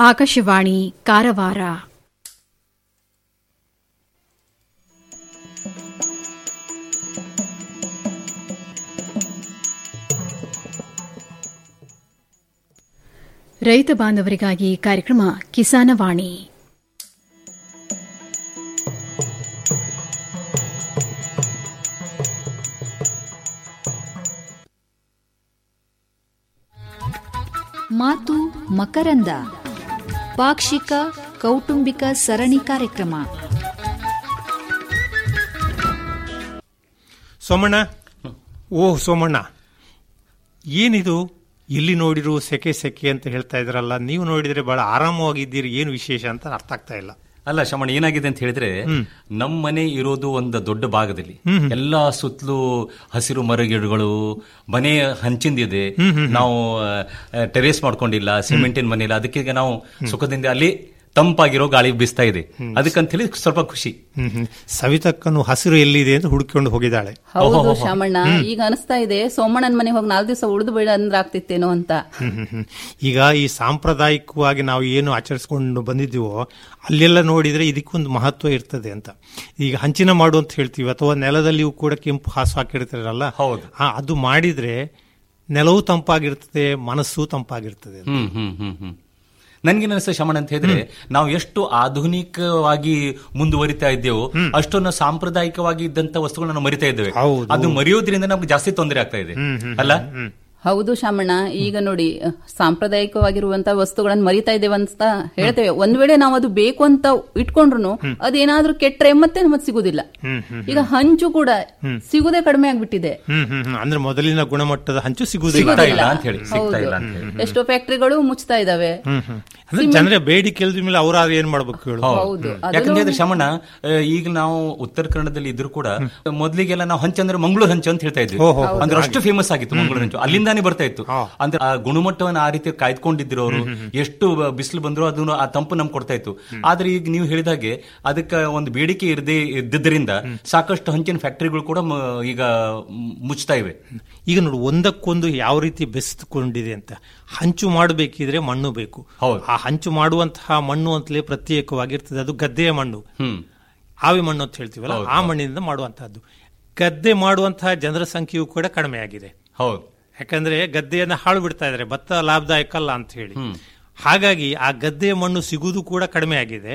ಆಕಾಶವಾಣಿ ಕಾರವಾರ ರೈತ ಬಾಂಧವರಿಗಾಗಿ ಕಾರ್ಯಕ್ರಮ ಕಿಸಾನವಾಣಿ ಮಾತು ಮಕರಂದ ಪಾಕ್ಷಿಕ ಕೌಟುಂಬಿಕ ಸರಣಿ ಕಾರ್ಯಕ್ರಮ ಸೋಮಣ್ಣ ಓ ಸೋಮಣ್ಣ ಏನಿದು ಎಲ್ಲಿ ನೋಡಿರು ಸೆಕೆ ಸೆಕೆ ಅಂತ ಹೇಳ್ತಾ ಇದ್ರಲ್ಲ ನೀವು ನೋಡಿದ್ರೆ ಬಹಳ ಆರಾಮವಾಗಿದ್ದೀರಿ ಏನು ವಿಶೇಷ ಅಂತ ಅರ್ಥ ಆಗ್ತಾ ಇಲ್ಲ ಅಲ್ಲ ಶಮಣ ಏನಾಗಿದೆ ಅಂತ ಹೇಳಿದ್ರೆ ನಮ್ಮ ಮನೆ ಇರೋದು ಒಂದು ದೊಡ್ಡ ಭಾಗದಲ್ಲಿ ಎಲ್ಲಾ ಸುತ್ತಲೂ ಹಸಿರು ಮರಗಿಡಗಳು ಮನೆ ಹಂಚಿಂದಿದೆ ನಾವು ಟೆರೇಸ್ ಮಾಡ್ಕೊಂಡಿಲ್ಲ ಸಿಮೆಂಟಿನ ಮನೆ ಇಲ್ಲ ಅದಕ್ಕೆ ನಾವು ಸುಖದಿಂದ ಅಲ್ಲಿ ತಂಪಾಗಿರೋ ಗಾಳಿ ಬೀಸ್ತಾ ಇದೆ ಅದಕ್ಕಂತ ಹೇಳಿ ಸ್ವಲ್ಪ ಖುಷಿ ಹ್ಮ್ ಹ್ಮ್ ಸವಿತಕ್ಕನು ಹಸಿರು ಎಲ್ಲಿದೆ ಅಂತ ಹುಡುಕಿಕೊಂಡು ಹೋಗಿದ್ದಾಳೆ ಹೌದು ಶಾಮಣ್ಣ ಈಗ ಅನಿಸ್ತಾ ಇದೆ ಸೋಮಣ್ಣನ ಮನೆ ಹೋಗಿ ನಾಲ್ಕು ದಿವಸ ಉಳಿದು ಬಿಡ ಅಂದ್ರೆ ಆಗ್ತಿತ್ತೇನೋ ಅಂತ ಹ್ಮ್ ಹ್ಮ್ ಹ್ಮ್. ಈಗ ಈ ಸಾಂಪ್ರದಾಯಿಕವಾಗಿ ನಾವು ಏನು ಆಚರಿಸ್ಕೊಂಡು ಬಂದಿದ್ದೀವೋ ಅಲ್ಲೆಲ್ಲ ನೋಡಿದ್ರೆ ಇದಕ್ಕೊಂದು ಮಹತ್ವ ಇರ್ತದೆ ಅಂತ ಈಗ ಹಂಚಿನ ಮಾಡು ಅಂತ ಹೇಳ್ತೀವಿ ಅಥವಾ ನೆಲದಲ್ಲಿಯೂ ಕೂಡ ಕೆಂಪು ಹಾಸು ಹಾಕಿರ್ತಾರಲ್ಲ ಹೌದು. ಆ, ಅದು ಮಾಡಿದ್ರೆ ನೆಲವೂ ತಂಪಾಗಿರ್ತದೆ ಮನಸ್ಸು ತಂಪಾಗಿರ್ತದೆ ಅಂತ. ಹ್ಮ್ ಹ್ಮ್ ಹ್ಮ್ ಹ್ಮ್ ನನ್ಗೇನ್ ಅನಿಸ್ತ ಶಮಣ ಅಂತ ಹೇಳಿದ್ರೆ ನಾವು ಎಷ್ಟು ಆಧುನಿಕವಾಗಿ ಮುಂದುವರಿತಾ ಇದ್ದೇವೋ ಅಷ್ಟೊಂದು ಸಾಂಪ್ರದಾಯಿಕವಾಗಿ ಇದ್ದಂತ ವಸ್ತುಗಳನ್ನ ನಾವು ಮರಿತಾ ಇದ್ದೇವೆ ಹೌದು. ಅದು ಮರೆಯೋದ್ರಿಂದ ನಮ್ಗೆ ಜಾಸ್ತಿ ತೊಂದರೆ ಆಗ್ತಾ ಇದೆ ಅಲ್ಲ ಹೌದು ಶಾಮಣ್ಣ ಈಗ ನೋಡಿ ಅಹ್, ಸಾಂಪ್ರದಾಯಿಕವಾಗಿರುವಂತಹ ವಸ್ತುಗಳನ್ನ ಮರಿತಾ ಇದ್ದೇವೆ ಅಂತ ಹೇಳ್ತೇವೆ ಒಂದ್ ವೇಳೆ ನಾವು ಅದು ಬೇಕು ಅಂತ ಇಟ್ಕೊಂಡ್ರು ಅದೇನಾದ್ರೂ ಕೆಟ್ರೆ ಮತ್ತೆ ನಮಗ್ ಸಿಗುದಿಲ್ಲ ಈಗ ಹಂಚು ಕೂಡ ಸಿಗುದೇ ಕಡಿಮೆ ಆಗ್ಬಿಟ್ಟಿದೆ ಹ್ಮ್ ಹ್ಮ್ ಹ್ಮ್. ಅಂದ್ರೆ ಮೊದಲಿನ ಗುಣಮಟ್ಟದ ಹಂಚು ಸಿಗುವುದಿಲ್ಲ ಸಿಗ್ತಾ ಸಿಗುದಿಲ್ಲ. ಇಲ್ಲ ಅಂತ ಹೇಳಿ ಸಿಗ್ತಾ ಹೌದು. ಇಲ್ಲ ಅಂತ ಹೇಳಿ ಎಷ್ಟೋ ಫ್ಯಾಕ್ಟರಿಗಳು ಮುಚ್ತಾ ಇದಾವೆ ಹ್ಮ್ ಹ್ಮ್ ಅಂದ್ರೆ ಜನರೇ ಬೇಡಿಕೆ ಇಲ್ದ ಮೇಲೆ ಅವ್ರಾದ್ರು ಏನ್ ಮಾಡ್ಬೇಕು ಹೇಳು ಹೌದು ಯಾಕಂದ್ರೆ ಹೇಳಿದ್ರೆ ಶಮಣ ಆ, ಈಗ ನಾವು ಉತ್ತರ ಕನ್ನಡದಲ್ಲಿ ಇದ್ರು ಕೂಡ ಮೊದಲಿಗೆಲ್ಲ ನಾವು ಹಂಚು ಅಂದ್ರೆ ಮಂಗಳೂರು ಹಂಚು ಅಂತ ಹೇಳ್ತಾ ಇದ್ವಿ ಓಹೋ. ಅಂದ್ರೆ ಅಷ್ಟು ಫೇಮಸ್ ಆಗಿತ್ತು ಮಂಗಳೂರು ಹಂಚು ಅಲ್ಲಿಂದಾನೇ ಬರ್ತಾ ಇತ್ತು ಹಾ. ಅಂದ್ರೆ ಆ ಗುಣಮಟ್ಟವನ್ನ ಆ ರೀತಿ ಕಾಯ್ದುಕೊಂಡಿದ್ರು ಅವರು ಎಷ್ಟು ಬ- ಬಿಸಿಲು ಬಂದ್ರು ಅದನ್ನು ಆ ತಂಪು ನಮ್ಗೆ ಕೊಡ್ತಾ ಇತ್ತು ಆದ್ರೆ ಈಗ ನೀವು ಹೇಳಿದಾಗೆ ಅದಕ್ಕೆ ಒಂದು ಬೇಡಿಕೆ ಇರದೇ ಇದ್ದಿದ್ದರಿಂದ ಸಾಕಷ್ಟು ಹಂಚಿನ ಫ್ಯಾಕ್ಟರಿಗಳು ಕೂಡ ಮ- ಈಗ ಮ್- ಮುಚ್ತಾ ಇವೆ ಈಗ ನೋಡು ಒಂದಕ್ಕೊಂದು ಯಾವ ರೀತಿ ಬೆಸೆದುಕೊಂಡಿದೆ ಅಂತ ಹಂಚು ಮಾಡಬೇಕಿದ್ರೆ ಮಣ್ಣು ಬೇಕು ಹೌದು. ಆ ಹಂಚು ಮಾಡುವಂತಹ ಮಣ್ಣು ಅಂತಲೇ ಪ್ರತ್ಯೇಕವಾಗಿರ್ತದೆ ಅದು ಗದ್ದೆಯ ಮಣ್ಣು ಹ್ಮ್ ಆವಿ ಮಣ್ಣು ಅಂತ ಹೇಳ್ತೀವಲ್ಲ ಆ ಮಣ್ಣಿನಿಂದ ಮಾಡುವಂತಹದ್ದು ಗದ್ದೆ ಮಾಡುವಂತಹ ಜನರ ಸಂಖ್ಯೆಯೂ ಕೂಡ ಕಡಿಮೆ ಆಗಿದೆ ಹೌದು ಯಾಕಂದ್ರೆ ಗದ್ದೆಯನ್ನ ಹಾಳು ಬಿಡ್ತಾ ಇದ್ದಾರೆ ಭತ್ತ ಲಾಭದಾಯಕ ಅಲ್ಲ ಅಂತ ಹೇಳಿ ಹಾಗಾಗಿ ಆ ಗದ್ದೆಯ ಮಣ್ಣು ಸಿಗುವುದು ಕೂಡ ಕಡಿಮೆ ಆಗಿದೆ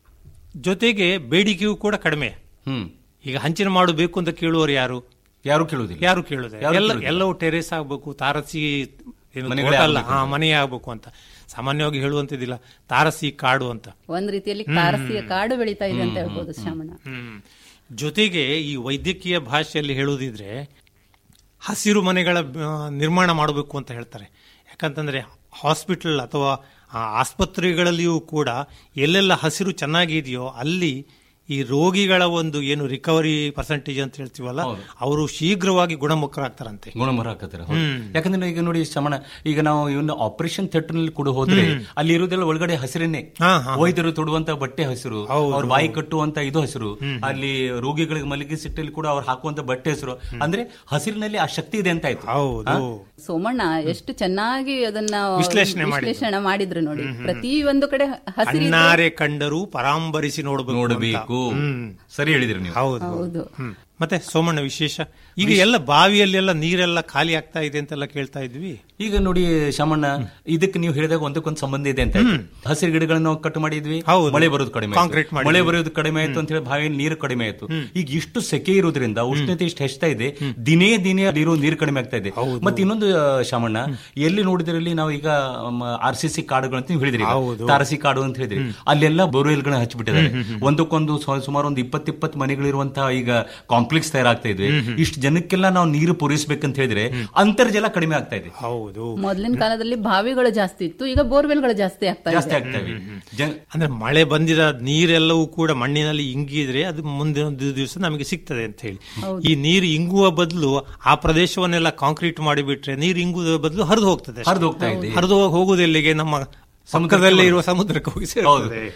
ಜೊತೆಗೆ ಬೇಡಿಕೆಯೂ ಕೂಡ ಕಡಿಮೆ ಹ್ಮ್ ಈಗ ಹಂಚಿನ ಮಾಡು ಬೇಕು ಅಂತ ಕೇಳುವವರು ಯಾರು ಯಾರು ಕೇಳುವುದಿಲ್ಲ ಯಾರು ಕೇಳುದೇ ಯಾರು ಎಲ್ಲ ಕೇಳುದಿಲ್ಲ. ಎಲ್ಲವೂ ಟೆರೇಸ್ ಆಗ್ಬೇಕು ತಾರಸಿ ಏನು ಮನೆಗಳೇ ತೋಟ ಅಲ್ಲ ಆಗ್ಬೇಕು ಹಾ ಮನೆ ಆಗ್ಬೇಕು ಅಂತ ಸಾಮಾನ್ಯವಾಗಿ ಹೇಳುವಂತಿದ್ದಿಲ್ಲ ತಾರಸಿ ಕಾಡು ಅಂತ ಒಂದ್ ರೀತಿಯಲ್ಲಿ ತಾರಸಿಯ ಕಾಡು ಬೆಳೀತಾ ಇದೆ ಅಂತ ಹೇಳ್ಬೋದು ಶಾಮಣ್ಣ ಹ್ಮ್. ಜೊತೆಗೆ ಈ ವೈದ್ಯಕೀಯ ಭಾಷೆಯಲ್ಲಿ ಹೇಳುವುದಿದ್ರೆ ಹಸಿರು ಮನೆಗಳ ಆ, ನಿರ್ಮಾಣ ಮಾಡಬೇಕು ಅಂತ ಹೇಳ್ತಾರೆ ಯಾಕಂತಂದ್ರೆ ಹಾಸ್ಪಿಟಲ್ ಅಥವಾ ಆ, ಆಸ್ಪತ್ರೆಗಳಲ್ಲಿಯೂ ಕೂಡ ಎಲ್ಲೆಲ್ಲ ಹಸಿರು ಚೆನ್ನಾಗಿದೆಯೋ ಅಲ್ಲಿ ಈ ರೋಗಿಗಳ ಒಂದು ಏನು ರಿಕವರಿ ಪರ್ಸೆಂಟೇಜ್ ಅಂತ ಹೇಳ್ತೀವಲ್ಲ ಅವರು ಶೀಘ್ರವಾಗಿ ಗುಣಮುಖರಾಗ್ತಾರಂತೆ ಗುಣಮರ ಹಾಕತ್ತಾರೆ ಹೌದು. ಯಾಕಂದ್ರೆ ಈಗ ನೋಡಿ ಶ್ರಮಣ ಈಗ ನಾವು ಇವನ್ನ ಆಪರೇಷನ್ ಥಿಯೇಟರ್ ನಲ್ಲಿ ಕೂಡ ಹೋದ್ರೆ ಅಲ್ಲಿ ಇರುವುದೆಲ್ಲ ಒಳಗಡೆ ಹಸಿರೇನೆ ಹಾ, ಹಾ. ವೈದ್ಯರು ತೊಡುವಂತ ಬಟ್ಟೆ ಹಸಿರು ಹೌದು. ಅವ್ರ ಬಾಯಿ ಕಟ್ಟುವಂತ ಇದು ಹಸಿರು ಅಲ್ಲಿ ರೋಗಿಗಳಿಗೆ ಮಲಗಿಸಿಟ್ಟಲ್ಲಿ ಕೂಡ ಅವ್ರು ಹಾಕುವಂತ ಬಟ್ಟೆ ಹೆಸರು ಅಂದ್ರೆ ಹಸಿರಿನಲ್ಲಿ ಆ ಶಕ್ತಿ ಇದೆ ಅಂತ ಆಯ್ತು ಹೌದು ಸೋಮಣ್ಣ ಎಷ್ಟು ಚೆನ್ನಾಗಿ ಅದನ್ನ ವಿಶ್ಲೇಷಣೆ ಮಾಡಿದ್ರು. ವಿಶ್ಲೇಷಣೆ ಮಾಡಿದ್ರು ನೋಡಿ ಪ್ರತಿ ಒಂದು ಕಡೆ ಹಸಿರು ಅಣ್ಣಾರೆ ಕಂಡರೂ ಪರಾಂಬರಿಸಿ ನೋಡಬೇಕು ನೋಡಬೇಕು ಸರಿ ಹೇಳಿದ್ರಿ ನೀವು ಹೌದು ಹೌದು ಹ್ಮ್. ಮತ್ತೆ ಸೋಮಣ್ಣ ವಿಶೇಷ ಈಗ ಎಲ್ಲ ಬಾವಿಯಲ್ಲೆಲ್ಲ ನೀರೆಲ್ಲ ಖಾಲಿ ಆಗ್ತಾ ಇದೆ ಅಂತೆಲ್ಲ ಕೇಳ್ತಾ ಇದ್ವಿ ಈಗ ನೋಡಿ ಶಾಮಣ್ಣ ಇದಕ್ಕೆ ನೀವು ಹೇಳಿದಾಗ ಒಂದಕ್ಕೊಂದು ಸಂಬಂಧ ಇದೆ ಅಂತ ಆಯ್ತು. ಹಸಿರು ಗಿಡಗಳನ್ನ ನಾವು ಕಟ್ ಮಾಡಿದ್ವಿ ಹೌದು. ಮಳೆ ಬರೋದು ಕಡಿಮೆ ಆಯ್ತು. ಕಾಂಕ್ರೀಟ್ ಮಾಡಿದ್ವಿ. ಮಳೆ ಬರೋದು ಕಡಿಮೆ ಆಯ್ತು ಅಂತ ಹೇಳಿ ಬಾವಿಯಲ್ಲಿ ನೀರು ಕಡಿಮೆ ಆಯ್ತು ಈಗ ಇಷ್ಟು ಸೆಕೆ ಇರೋದ್ರಿಂದ ಉಷ್ಣತೆ ಇಷ್ಟು ಹೆಚ್ಚುತ್ತಾ ಇದೆ ದಿನೇ ದಿನೇ ಅಲ್ಲಿರೋ ನೀರು ಕಡಿಮೆ ಆಗ್ತಾ ಇದೆ ಮತ್ತೆ ಇನ್ನೊಂದು ಆ, ಶಾಮಣ್ಣ ಎಲ್ಲಿ ನೋಡಿದ್ರಲ್ಲಿ ನಾವು ಈಗ ಆರ್ ಸಿ ಸಿ ಕಾಡುಗಳು ಅಂತ ನೀವು ಹೇಳಿದ್ರಿ ಈಗ. ಹೌದು. ತಾರಸಿ ಕಾಡು ಅಂತ ಹೇಳಿದ್ರಿ ಅಲ್ಲೆಲ್ಲ ಬೋರ್ವೆಲ್ಗಳನ್ನ ಹಚ್ಚಿಬಿಟ್ಟಿದ್ದಾರೆ ಒಂದಕ್ಕೊಂದು ಸ್ವ- ಸುಮಾರು ಒಂದು ಇಪ್ಪತ್ ಇಪ್ಪತ್ತು ಮನೆಗಳಿರುವಂತಹ ಈಗ ಕಾಂಪ್ಲೆಕ್ಸ್ ತಯಾರಾಗ್ತಾ ಇದೆ ಇಷ್ಟು ಜನಕ್ಕೆಲ್ಲ ನಾವು ನೀರು ಪೂರೈಸಬೇಕಂತ ಹೇಳಿದ್ರೆ ಅಂತರ್ಜಲ ಕಡಿಮೆ ಆಗ್ತಾ ಇದೆ ಹೌದು ಮೊದಲಿನ ಕಾಲದಲ್ಲಿ ಬಾವಿಗಳು ಜಾಸ್ತಿ ಇತ್ತು ಈಗ ಬೋರ್ವೆಲ್ಗಳು ಜಾಸ್ತಿ ಆಗ್ತಾ ಜಾಸ್ತಿ ಇದೆ ಆಗ್ತಾ ಇವೆ ಜನ ಅಂದ್ರೆ ಮಳೆ ಬಂದಿದ ನೀರೆಲ್ಲವೂ ಕೂಡ ಮಣ್ಣಿನಲ್ಲಿ ಇಂಗಿದ್ರೆ ಅದು ಮುಂದಿನ ಒಂದು ದಿವಸ ನಮಗೆ ಸಿಗ್ತದೆ ಅಂತ ಹೇಳಿ ಈ ನೀರು ಇಂಗುವ ಬದಲು ಆ ಪ್ರದೇಶವನ್ನೆಲ್ಲ ಕಾಂಕ್ರೀಟ್ ಮಾಡಿಬಿಟ್ರೆ ನೀರು ಇಂಗುವ ಬದಲು ಹರಿದು ಹೋಗ್ತದೆ ಹರಿದು ಹೋಗ್ತಾ ಇದೆ ಹರಿದು ಹೋಗುವುದೆಲ್ಲಿಗೆ ನಮ್ಮ ಸಮುದ್ರದಲ್ಲಿ ಇರುವ ಸಮುದ್ರಕ್ಕೆ ಹೋಗಿ ಸೇರ್ತದೆ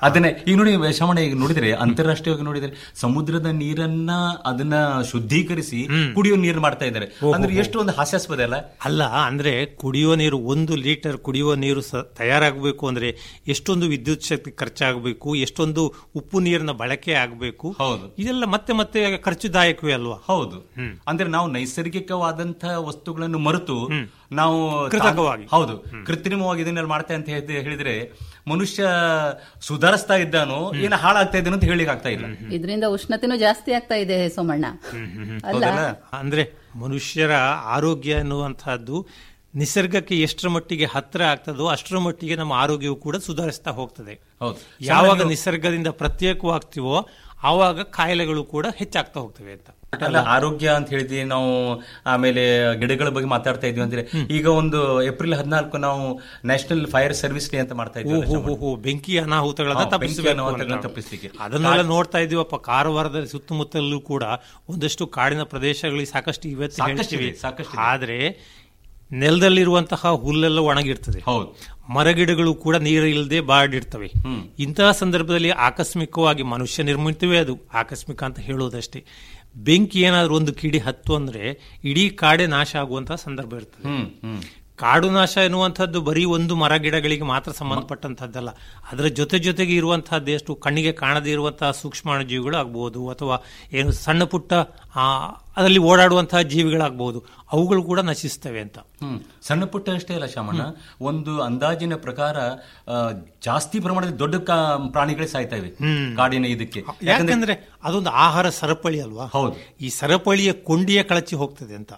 ಅದನ್ನ ಈಗ ನೋಡಿ ಶಮಣ ಈಗ ನೋಡಿದ್ರೆ ಅಂತಾರಾಷ್ಟ್ರೀಯವಾಗಿ ನೋಡಿದ್ರೆ ಸಮುದ್ರದ ನೀರನ್ನ ಅದನ್ನ ಶುದ್ಧೀಕರಿಸಿ ಕುಡಿಯೋ ನೀರು ಮಾಡ್ತಾ ಇದ್ದಾರೆ ಅಂದ್ರೆ ಎಷ್ಟು ಒಂದು ಹಾಸ್ಯಾಸ್ಪದ ಅಲ್ಲ ಅಲ್ಲ ಅಂದ್ರೆ ಕುಡಿಯುವ ನೀರು ಒಂದು ಲೀಟರ್ ಕುಡಿಯುವ ನೀರು ಸ ತಯಾರಾಗಬೇಕು ಅಂದ್ರೆ ಎಷ್ಟೊಂದು ವಿದ್ಯುತ್ ಶಕ್ತಿ ಖರ್ಚಾಗಬೇಕು ಎಷ್ಟೊಂದು ಉಪ್ಪು ನೀರಿನ ಬಳಕೆ ಆಗಬೇಕು ಹೌದು. ಇದೆಲ್ಲ ಮತ್ತೆ ಮತ್ತೆ ಖರ್ಚುದಾಯಕವೇ ಅಲ್ವಾ ಹೌದು ಅಂದ್ರೆ ನಾವು ನೈಸರ್ಗಿಕವಾದಂತಹ ವಸ್ತುಗಳನ್ನು ಮರೆತು ನಾವು ಕೃತಕವಾಗಿ. ಹೌದು ಕೃತ್ರಿಮವಾಗಿ ಇದನ್ನೆಲ್ಲ ಮಾಡ್ತಾ ಅಂತ ಹೇಳ್ತಿ- ಹೇಳಿದ್ರೆ ಮನುಷ್ಯ ಸುಧಾರಿಸ್ತಾ ಇದ್ದಾನೋ ಏನ ಹಾಳಾಗ್ತಾ ಇದ್ದಾನೋ ಅಂತ ಹೇಳಿಕ್ ಆಗ್ತಾ ಇಲ್ಲ ಇದರಿಂದ ಉಷ್ಣತೆನೂ ಜಾಸ್ತಿ ಆಗ್ತಾ ಇದೆ ಸೋಮಣ್ಣ ಅಲ್ಲ ಹೌದಲ್ಲ ಅಂದ್ರೆ ಮನುಷ್ಯರ ಆರೋಗ್ಯ ಎನ್ನುವಂತಹದ್ದು ನಿಸರ್ಗಕ್ಕೆ ಎಷ್ಟರ ಮಟ್ಟಿಗೆ ಹತ್ರ ಆಗ್ತದೋ ಅಷ್ಟರ ಮಟ್ಟಿಗೆ ನಮ್ಮ ಆರೋಗ್ಯವು ಕೂಡ ಸುಧಾರಿಸ್ತಾ ಹೋಗ್ತದೆ ಹೌದು ಯಾವಾಗ ನಿಸರ್ಗದಿಂದ ಪ್ರತ್ಯೇಕವಾಗ್ತೀವೋ ಆವಾಗ ಕಾಯಿಲೆಗಳು ಕೂಡ ಹೆಚ್ಚಾಗ್ತಾ ಹೋಗ್ತವೆ ಅಂತ ಅಲ್ಲ ಆರೋಗ್ಯ ಅಂತ ಹೇಳಿದ್ವಿ ನಾವು ಆಮೇಲೆ ಗಿಡಗಳ ಬಗ್ಗೆ ಮಾತಾಡ್ತಾ ಇದ್ವಿ ಅಂದ್ರೆ ಈಗ ಒಂದು ಏಪ್ರಿಲ್ ಹದಿನಾಲ್ಕು ನಾವು ನ್ಯಾಷನಲ್ ಫೈರ್ ಸರ್ವಿಸ್ ಡೇ ಅಂತ ಮಾಡ್ತಾ ಇದ್ವಿ ಓಹೋ ಹೋ ಹೋ ಬೆಂಕಿ ಅನಾಹುತಗಳನ್ನ ಹಾ, ತಪ್ಪಿಸಬೇಕು ಬೆಂಕಿ ಅನಾಹುತಗಳನ್ನ ಅಂತ. ತಪ್ಪಿಸ್ಲಿಕ್ಕೆ. ಅದನ್ನೆಲ್ಲ ನೋಡ್ತಾ ಇದೀವಪ್ಪ ಕಾರವಾರದಲ್ಲಿ ಸುತ್ತಮುತ್ತಲೂ ಕೂಡ ಒಂದಷ್ಟು ಕಾಡಿನ ಪ್ರದೇಶಗಳಿಗೆ ಸಾಕಷ್ಟು ಇವತ್ತು ಸಾಕಷ್ಟಿದೆ, ಹೇಳ್ತೀವಿ ಸಾಕಷ್ಟಿದೆ. ಆದ್ರೆ ನೆಲದಲ್ಲಿರುವಂತಹ ಹುಲ್ಲೆಲ್ಲ ಒಣಗಿರ್ತದೆ ಹೌದು ಮರಗಿಡಗಳು ಕೂಡ ನೀರು ಇಲ್ಲದೆ ಬಾಡಿರ್ತವೆ ಇಂತಹ ಸಂದರ್ಭದಲ್ಲಿ ಆಕಸ್ಮಿಕವಾಗಿ ಮನುಷ್ಯ ನಿರ್ಮಿತವೇ ಅದು ಆಕಸ್ಮಿಕ ಅಂತ ಹೇಳೋದಷ್ಟೇ ಬೆಂಕಿ ಏನಾದ್ರೂ ಒಂದು ಕಿಡಿ ಹತ್ತು ಅಂದ್ರೆ ಇಡೀ ಕಾಡೆ ನಾಶ ಆಗುವಂತಹ ಸಂದರ್ಭ ಇರ್ತದೆ ಹ್ಮ್ ಹ್ಮ್ ಕಾಡು ನಾಶ ಎನ್ನುವಂಥದ್ದು ಬರೀ ಒಂದು ಮರ ಗಿಡಗಳಿಗೆ ಮಾತ್ರ ಸಂಬಂಧಪಟ್ಟಂತದ್ದಲ್ಲ ಅದರ ಜೊತೆ ಜೊತೆಗೆ ಇರುವಂತಹದ್ದು ಎಷ್ಟು ಕಣ್ಣಿಗೆ ಕಾಣದೇ ಇರುವಂತಹ ಸೂಕ್ಷ್ಮಾಣುಜೀವಿಗಳು ಆಗ್ಬಹುದು ಅಥವಾ ಏನು ಸಣ್ಣ ಪುಟ್ಟ ಆ, ಅದರಲ್ಲಿ ಓಡಾಡುವಂತಹ ಜೀವಿಗಳಾಗಬಹುದು ಅವುಗಳು ಕೂಡ ನಶಿಸ್ತವೆ ಅಂತ ಹ್ಮ್ ಸಣ್ಣ ಪುಟ್ಟ ಅಷ್ಟೇ ಅಲ್ಲ ಶಾಮಣ್ಣ ಒಂದು ಅಂದಾಜಿನ ಪ್ರಕಾರ ಆ, ಜಾಸ್ತಿ ಪ್ರಮಾಣದ ದೊಡ್ಡ ಕಾ- ಪ್ರಾಣಿಗಳೇ ಸಾಯ್ತಾ ಇವೆ ಕಾಡಿನ ಇದಕ್ಕೆ ಯಾಕಂದ್ರೆ ಯಾಕಂದ್ರೆ ಅದೊಂದು ಆಹಾರ ಸರಪಳಿ ಅಲ್ವಾ ಹೌದು. ಈ ಸರಪಳಿಯ ಕೊಂಡಿಯ ಕಳಚಿ ಹೋಗ್ತದೆ ಅಂತ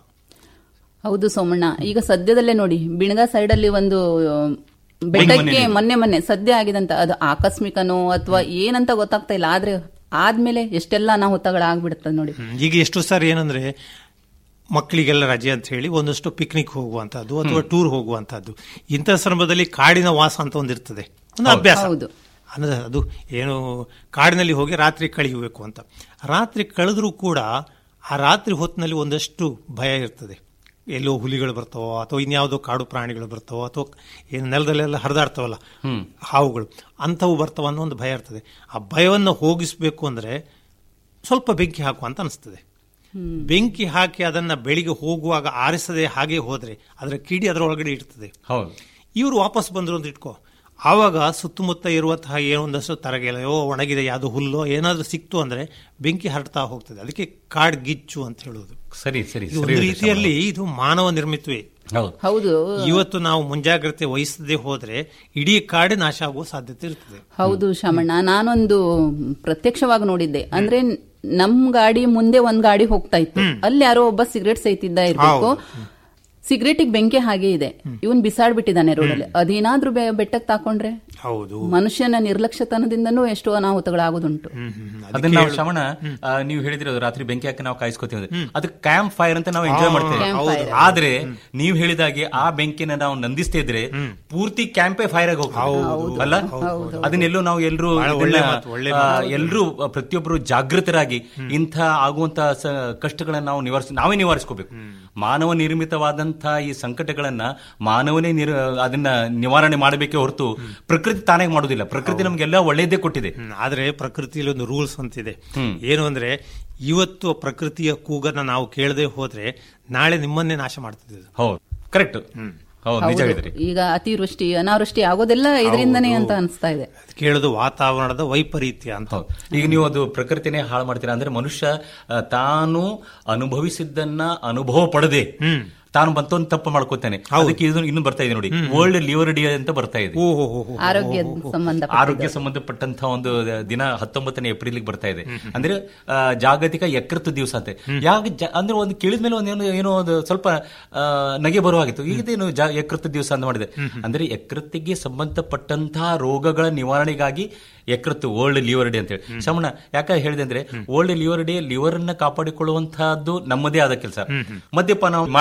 ಹೌದು ಸೋಮಣ್ಣ ಈಗ ಸದ್ಯದಲ್ಲೇ ನೋಡಿ ಬಿಣಗ ಸೈಡ್ ಅಲ್ಲಿ ಒಂದು ಆ, ಬೆಟ್ಟಕ್ಕೆ ಮೊನ್ನೆ ಮೊನ್ನೆ ಸದ್ಯ ಆಗಿದಂತ ಅದು ಆಕಸ್ಮಿಕನೋ ಅಥವಾ ಏನಂತ ಗೊತ್ತಾಗ್ತಾ ಇಲ್ಲ ಆದ್ರೆ ಆದ್ಮೇಲೆ ಎಷ್ಟೆಲ್ಲ ಅನಾಹುತಗಳಾಗ್ಬಿಡುತ್ತೆ ನೋಡಿ ಹ್ಮ್. ಈಗ ಎಷ್ಟು ಸಾರಿ ಏನಂದ್ರೆ ಮಕ್ಕಳಿಗೆಲ್ಲ ರಜೆ ಅಂತ ಹೇಳಿ ಒಂದಷ್ಟು ಪಿಕ್ನಿಕ್ ಹೋಗುವಂತಹದ್ದು ಅಥವಾ ಟೂರ್ ಹೋಗುವಂತಹದ್ದು ಇಂಥ ಸಂದರ್ಭದಲ್ಲಿ ಕಾಡಿನ ವಾಸ ಅಂತ ಒಂದಿರ್ತದೆ ಒಂದು ಅಭ್ಯಾಸ ಹೌದು. ಅಂದ್ರೆ ಅದು ಏನು ಕಾಡಿನಲ್ಲಿ ಹೋಗಿ ರಾತ್ರಿ ಕಳೆಯಬೇಕು ಅಂತ ರಾತ್ರಿ ಕಳೆದ್ರೂ ಕೂಡ ಆ ರಾತ್ರಿ ಹೊತ್ತಿನಲ್ಲಿ ಒಂದಷ್ಟು ಭಯ ಇರ್ತದೆ ಎಲ್ಲೋ ಹುಲಿಗಳು ಬರ್ತಾವೋ ಅಥವಾ ಇನ್ಯಾವುದೋ ಕಾಡು ಪ್ರಾಣಿಗಳು ಬರ್ತಾವೋ ಅಥವಾ ಏನು ನೆಲದಲ್ಲೆಲ್ಲ ಹರಿದಾಡ್ತಾವಲ್ಲ ಹಾವುಗಳು ಅಂಥವು ಬರ್ತಾವ ಅನ್ನೋ ಒಂದು ಭಯ ಇರ್ತದೆ ಆ ಭಯವನ್ನು ಹೋಗಿಸ್ಬೇಕು ಅಂದ್ರೆ ಸ್ವಲ್ಪ ಬೆಂಕಿ ಹಾಕು ಅಂತ ಅನಿಸ್ತದೆ ಬೆಂಕಿ ಹಾಕಿ ಅದನ್ನ ಬೆಳಿಗ್ಗೆ ಹೋಗುವಾಗ ಆರಿಸದೆ ಹಾಗೆ ಹೋದ್ರೆ ಅದರ ಕಿಡಿ ಅದರೊಳಗಡೆ ಇರ್ತದೆ ಹೌದು ಇವರು ವಾಪಸ್ ಬಂದ್ರು ಅಂತ ಇಟ್ಕೋ ಆವಾಗ ಸುತ್ತಮುತ್ತ ಇರುವಂತಹ ಏನೋ ಒಂದಷ್ಟು ತರಗೆಲೆಯೋ ಒಣಗಿದೆ ಯಾವುದು ಹುಲ್ಲೋ ಏನಾದ್ರೂ ಸಿಕ್ತು ಅಂದ್ರೆ ಬೆಂಕಿ ಹರಡ್ತಾ ಹೋಗ್ತದೆ ಅದಕ್ಕೆ ಕಾಡ್ ಗಿಚ್ಚು ಅಂತ ಹೇಳೋದು ಸರಿ ಸರಿ ಇದು ಸರಿ ಒಂದು ಇದೆ ರೀತಿಯಲ್ಲಿ ಇದು ಮಾನವ ನಿರ್ಮಿತವೇ ಹೌದು ಹೌದು ಇವತ್ತು ನಾವು ಮುಂಜಾಗ್ರತೆ ವಹಿಸದೆ ಹೋದ್ರೆ ಇಡೀ ಕಾಡೆ ನಾಶ ಆಗುವ ಸಾಧ್ಯತೆ ಇರ್ತದೆ ಹೌದು ಶಾಮಣ್ಣ ನಾನೊಂದು ಪ್ರತ್ಯಕ್ಷವಾಗಿ ನೋಡಿದ್ದೆ ಅಂದ್ರೆ ನಮ್ ಗಾಡಿ ಮುಂದೆ ಒಂದ್ ಗಾಡಿ ಹೋಗ್ತಾ ಇತ್ತು ಅಲ್ಲಿ ಯಾರೋ ಒಬ್ಬ ಸಿಗರೇಟ್ ಸೇತಿದ್ದ ಇರ್ಬೇಕು ಸಿಗರೇಟಿಗೆ ಬೆಂಕಿ ಹಾಗೆ ಇದೆ ಇವನ್ ಬಿಸಾಡ್ಬಿಟ್ಟಿದ್ದಾನೆ ರೋಡಲ್ಲಿ ಅದೇನಾದ್ರೂ ಬೆ- ಬೆಟ್ಟಕ್ಕೆ ತಾಕೊಂಡ್ರೆ ಹೌದು ಮನುಷ್ಯನ ನಿರ್ಲಕ್ಷ್ಯತನದಿಂದನೂ ಎಷ್ಟೋ ಅನಾಹುತಗಳಾಗೋದುಂಟು ಅದನ್ನ ನಾವು ಶ್ರವಣ ಆ, ನೀವು ಹೇಳಿದಿರೋದು ರಾತ್ರಿ ಬೆಂಕಿ ಹಾಕಿ ನಾವು ಕಾಯಿಸ್ಕೊತೀವಿ ಅಂದ್ರೆ. ಅದು ಕ್ಯಾಂಪ್ ಫೈರ್ ಅಂತ ನಾವು ಎಂಜಾಯ್ ಮಾಡ್ತೇವೆ Camp fire. ಆದ್ರೆ ನೀವು ಹೇಳಿದಾಗೆ ಆ ಬೆಂಕಿನ ನಾವು ನಂದಿಸ್ತಾ ಇದ್ರೆ ಪೂರ್ತಿ ಕ್ಯಾಂಪೇ ಫೈರ್ ಆಗಿ ಹೋಗ್ತದೆ ಅಲ್ಲ ಅದನ್ನೆಲ್ಲೋ ನಾವು ಎಲ್ಲರೂ ಒಳ್ಳೆ ಮಾತು, ಒಳ್ಳೆ ಎಲ್ಲರೂ ಪ್ರತಿಯೊಬ್ಬರು ಜಾಗೃತರಾಗಿ ಇಂಥ ಆಗುವಂತ ಸ- ಕಷ್ಟಗಳನ್ನ ನಾವು ನಿವಾರಿಸ ನಾವೇ ನಿವಾರಿಸ್ಕೋಬೇಕು ಮಾನವ ನಿರ್ಮಿತವಾದಂತಹ ಈ ಸಂಕಟಗಳನ್ನ ಮಾನವನೇ ನಿರ್- ಅದನ್ನ ನಿವಾರಣೆ ಮಾಡಬೇಕೇ ಹೊರತು ಪ್ರಕೃತಿ ತಾನೇ ಮಾಡೋದಿಲ್ಲ ಪ್ರಕೃತಿ ನಮ್ಗೆಲ್ಲ ಒಳ್ಳೇದೇ ಕೊಟ್ಟಿದೆ ಹ್ಮ್. ಆದ್ರೆ ಪ್ರಕೃತಿಯಲ್ಲಿ ಒಂದು ರೂಲ್ಸ್ ಅಂತಿದೆ ಏನು ಅಂದ್ರೆ ಇವತ್ತು ಪ್ರಕೃತಿಯ ಕೂಗನ್ನ ನಾವು ಕೇಳದೆ ಹೋದ್ರೆ ನಾಳೆ ನಿಮ್ಮನ್ನೇ ನಾಶ ಮಾಡ್ತದೆ ಅದು. ಹೌದು ಕರೆಕ್ಟ್ ಹೌದು ನಿಜ ಹೇಳಿದ್ರಿ ಈಗ ಅತಿವೃಷ್ಟಿ ಅನಾವೃಷ್ಟಿ ಆಗೋದೆಲ್ಲ ಇದರಿಂದನೇ ಅಂತ ಅನಿಸ್ತಾ ಇದೆ ಅದು ಕೇಳೋದು ವಾತಾವರಣದ ವೈಪರೀತ್ಯ ಅಂತ ಹೌದು ಈಗ ನೀವು ಅದು ಪ್ರಕೃತಿನೇ ಹಾಳು ಮಾಡ್ತೀರಾ ಅಂದ್ರೆ ಮನುಷ್ಯ ಆ, ತಾನು ಅನುಭವಿಸಿದ್ದನ್ನ ಅನುಭವ ಪಡದೆ ತಾನು ಮತ್ತೊಂದು ತಪ್ಪು ಮಾಡ್ಕೋತಾನೆ ಅದಕ್ಕೆ ಇದು ಇನ್ನು ಬರ್ತಾ ಇದೆ ನೋಡಿ ವರ್ಲ್ಡ್ ಲಿವರ್ ಡೇ ಅಂತ ಬರ್ತಾ ಇದೆ ಓ ಹೋ ಹೋ ಹೋ. ಆರೋಗ್ಯ ಸಂಬಂಧ ಆರೋಗ್ಯ ಸಂಬಂಧಪಟ್ಟಂತ ಒಂದು ದಿನ ಹತ್ತೊಂಬತ್ತನೇ ಏಪ್ರಿಲ್ ಬರ್ತಾ ಇದೆ ಅಂದ್ರೆ ಆ, ಜಾಗತಿಕ ಯಕೃತ್ತು ದಿವಸ ಅಂತೆ ಯಾಕೆ ಜ- ಅಂದ್ರೆ ಒಂದು ಕೇಳಿದ ಮೇಲೆ ಒಂದು ಏನೋ ಏನೋ ಒಂದು ಸ್ವಲ್ಪ ಆ, ನಗೆ ಬರುವಾಗಿತ್ತು ಈಗದೇನು ಜಾ ಯಕೃತ್ತು ದಿವಸ ಅಂತ ಮಾಡಿದೆ ಅಂದ್ರೆ ಯಕೃತ್ತಿಗೆ ಸಂಬಂಧಪಟ್ಟಂತಹ ರೋಗಗಳ ನಿವಾರಣೆಗಾಗಿ ಯಕೃತ್ತು ವರ್ಲ್ಡ್ ಲಿವರ್ ಡೇ ಅಂತ ಹೇಳಿ ಶಮಣ ಯಾಕೆ ಹೇಳಿದೆ ಅಂದ್ರೆ ವರ್ಲ್ಡ್ ಲಿವರ್ ಡೇ ಲಿವರ್ ಅನ್ನ ಕಾಪಾಡಿಕೊಳ್ಳುವಂತಹದ್ದು ನಮ್ಮದೇ ಆದ ಕೆಲಸ ಮದ್ಯಪಾನ ಮಾಡಿ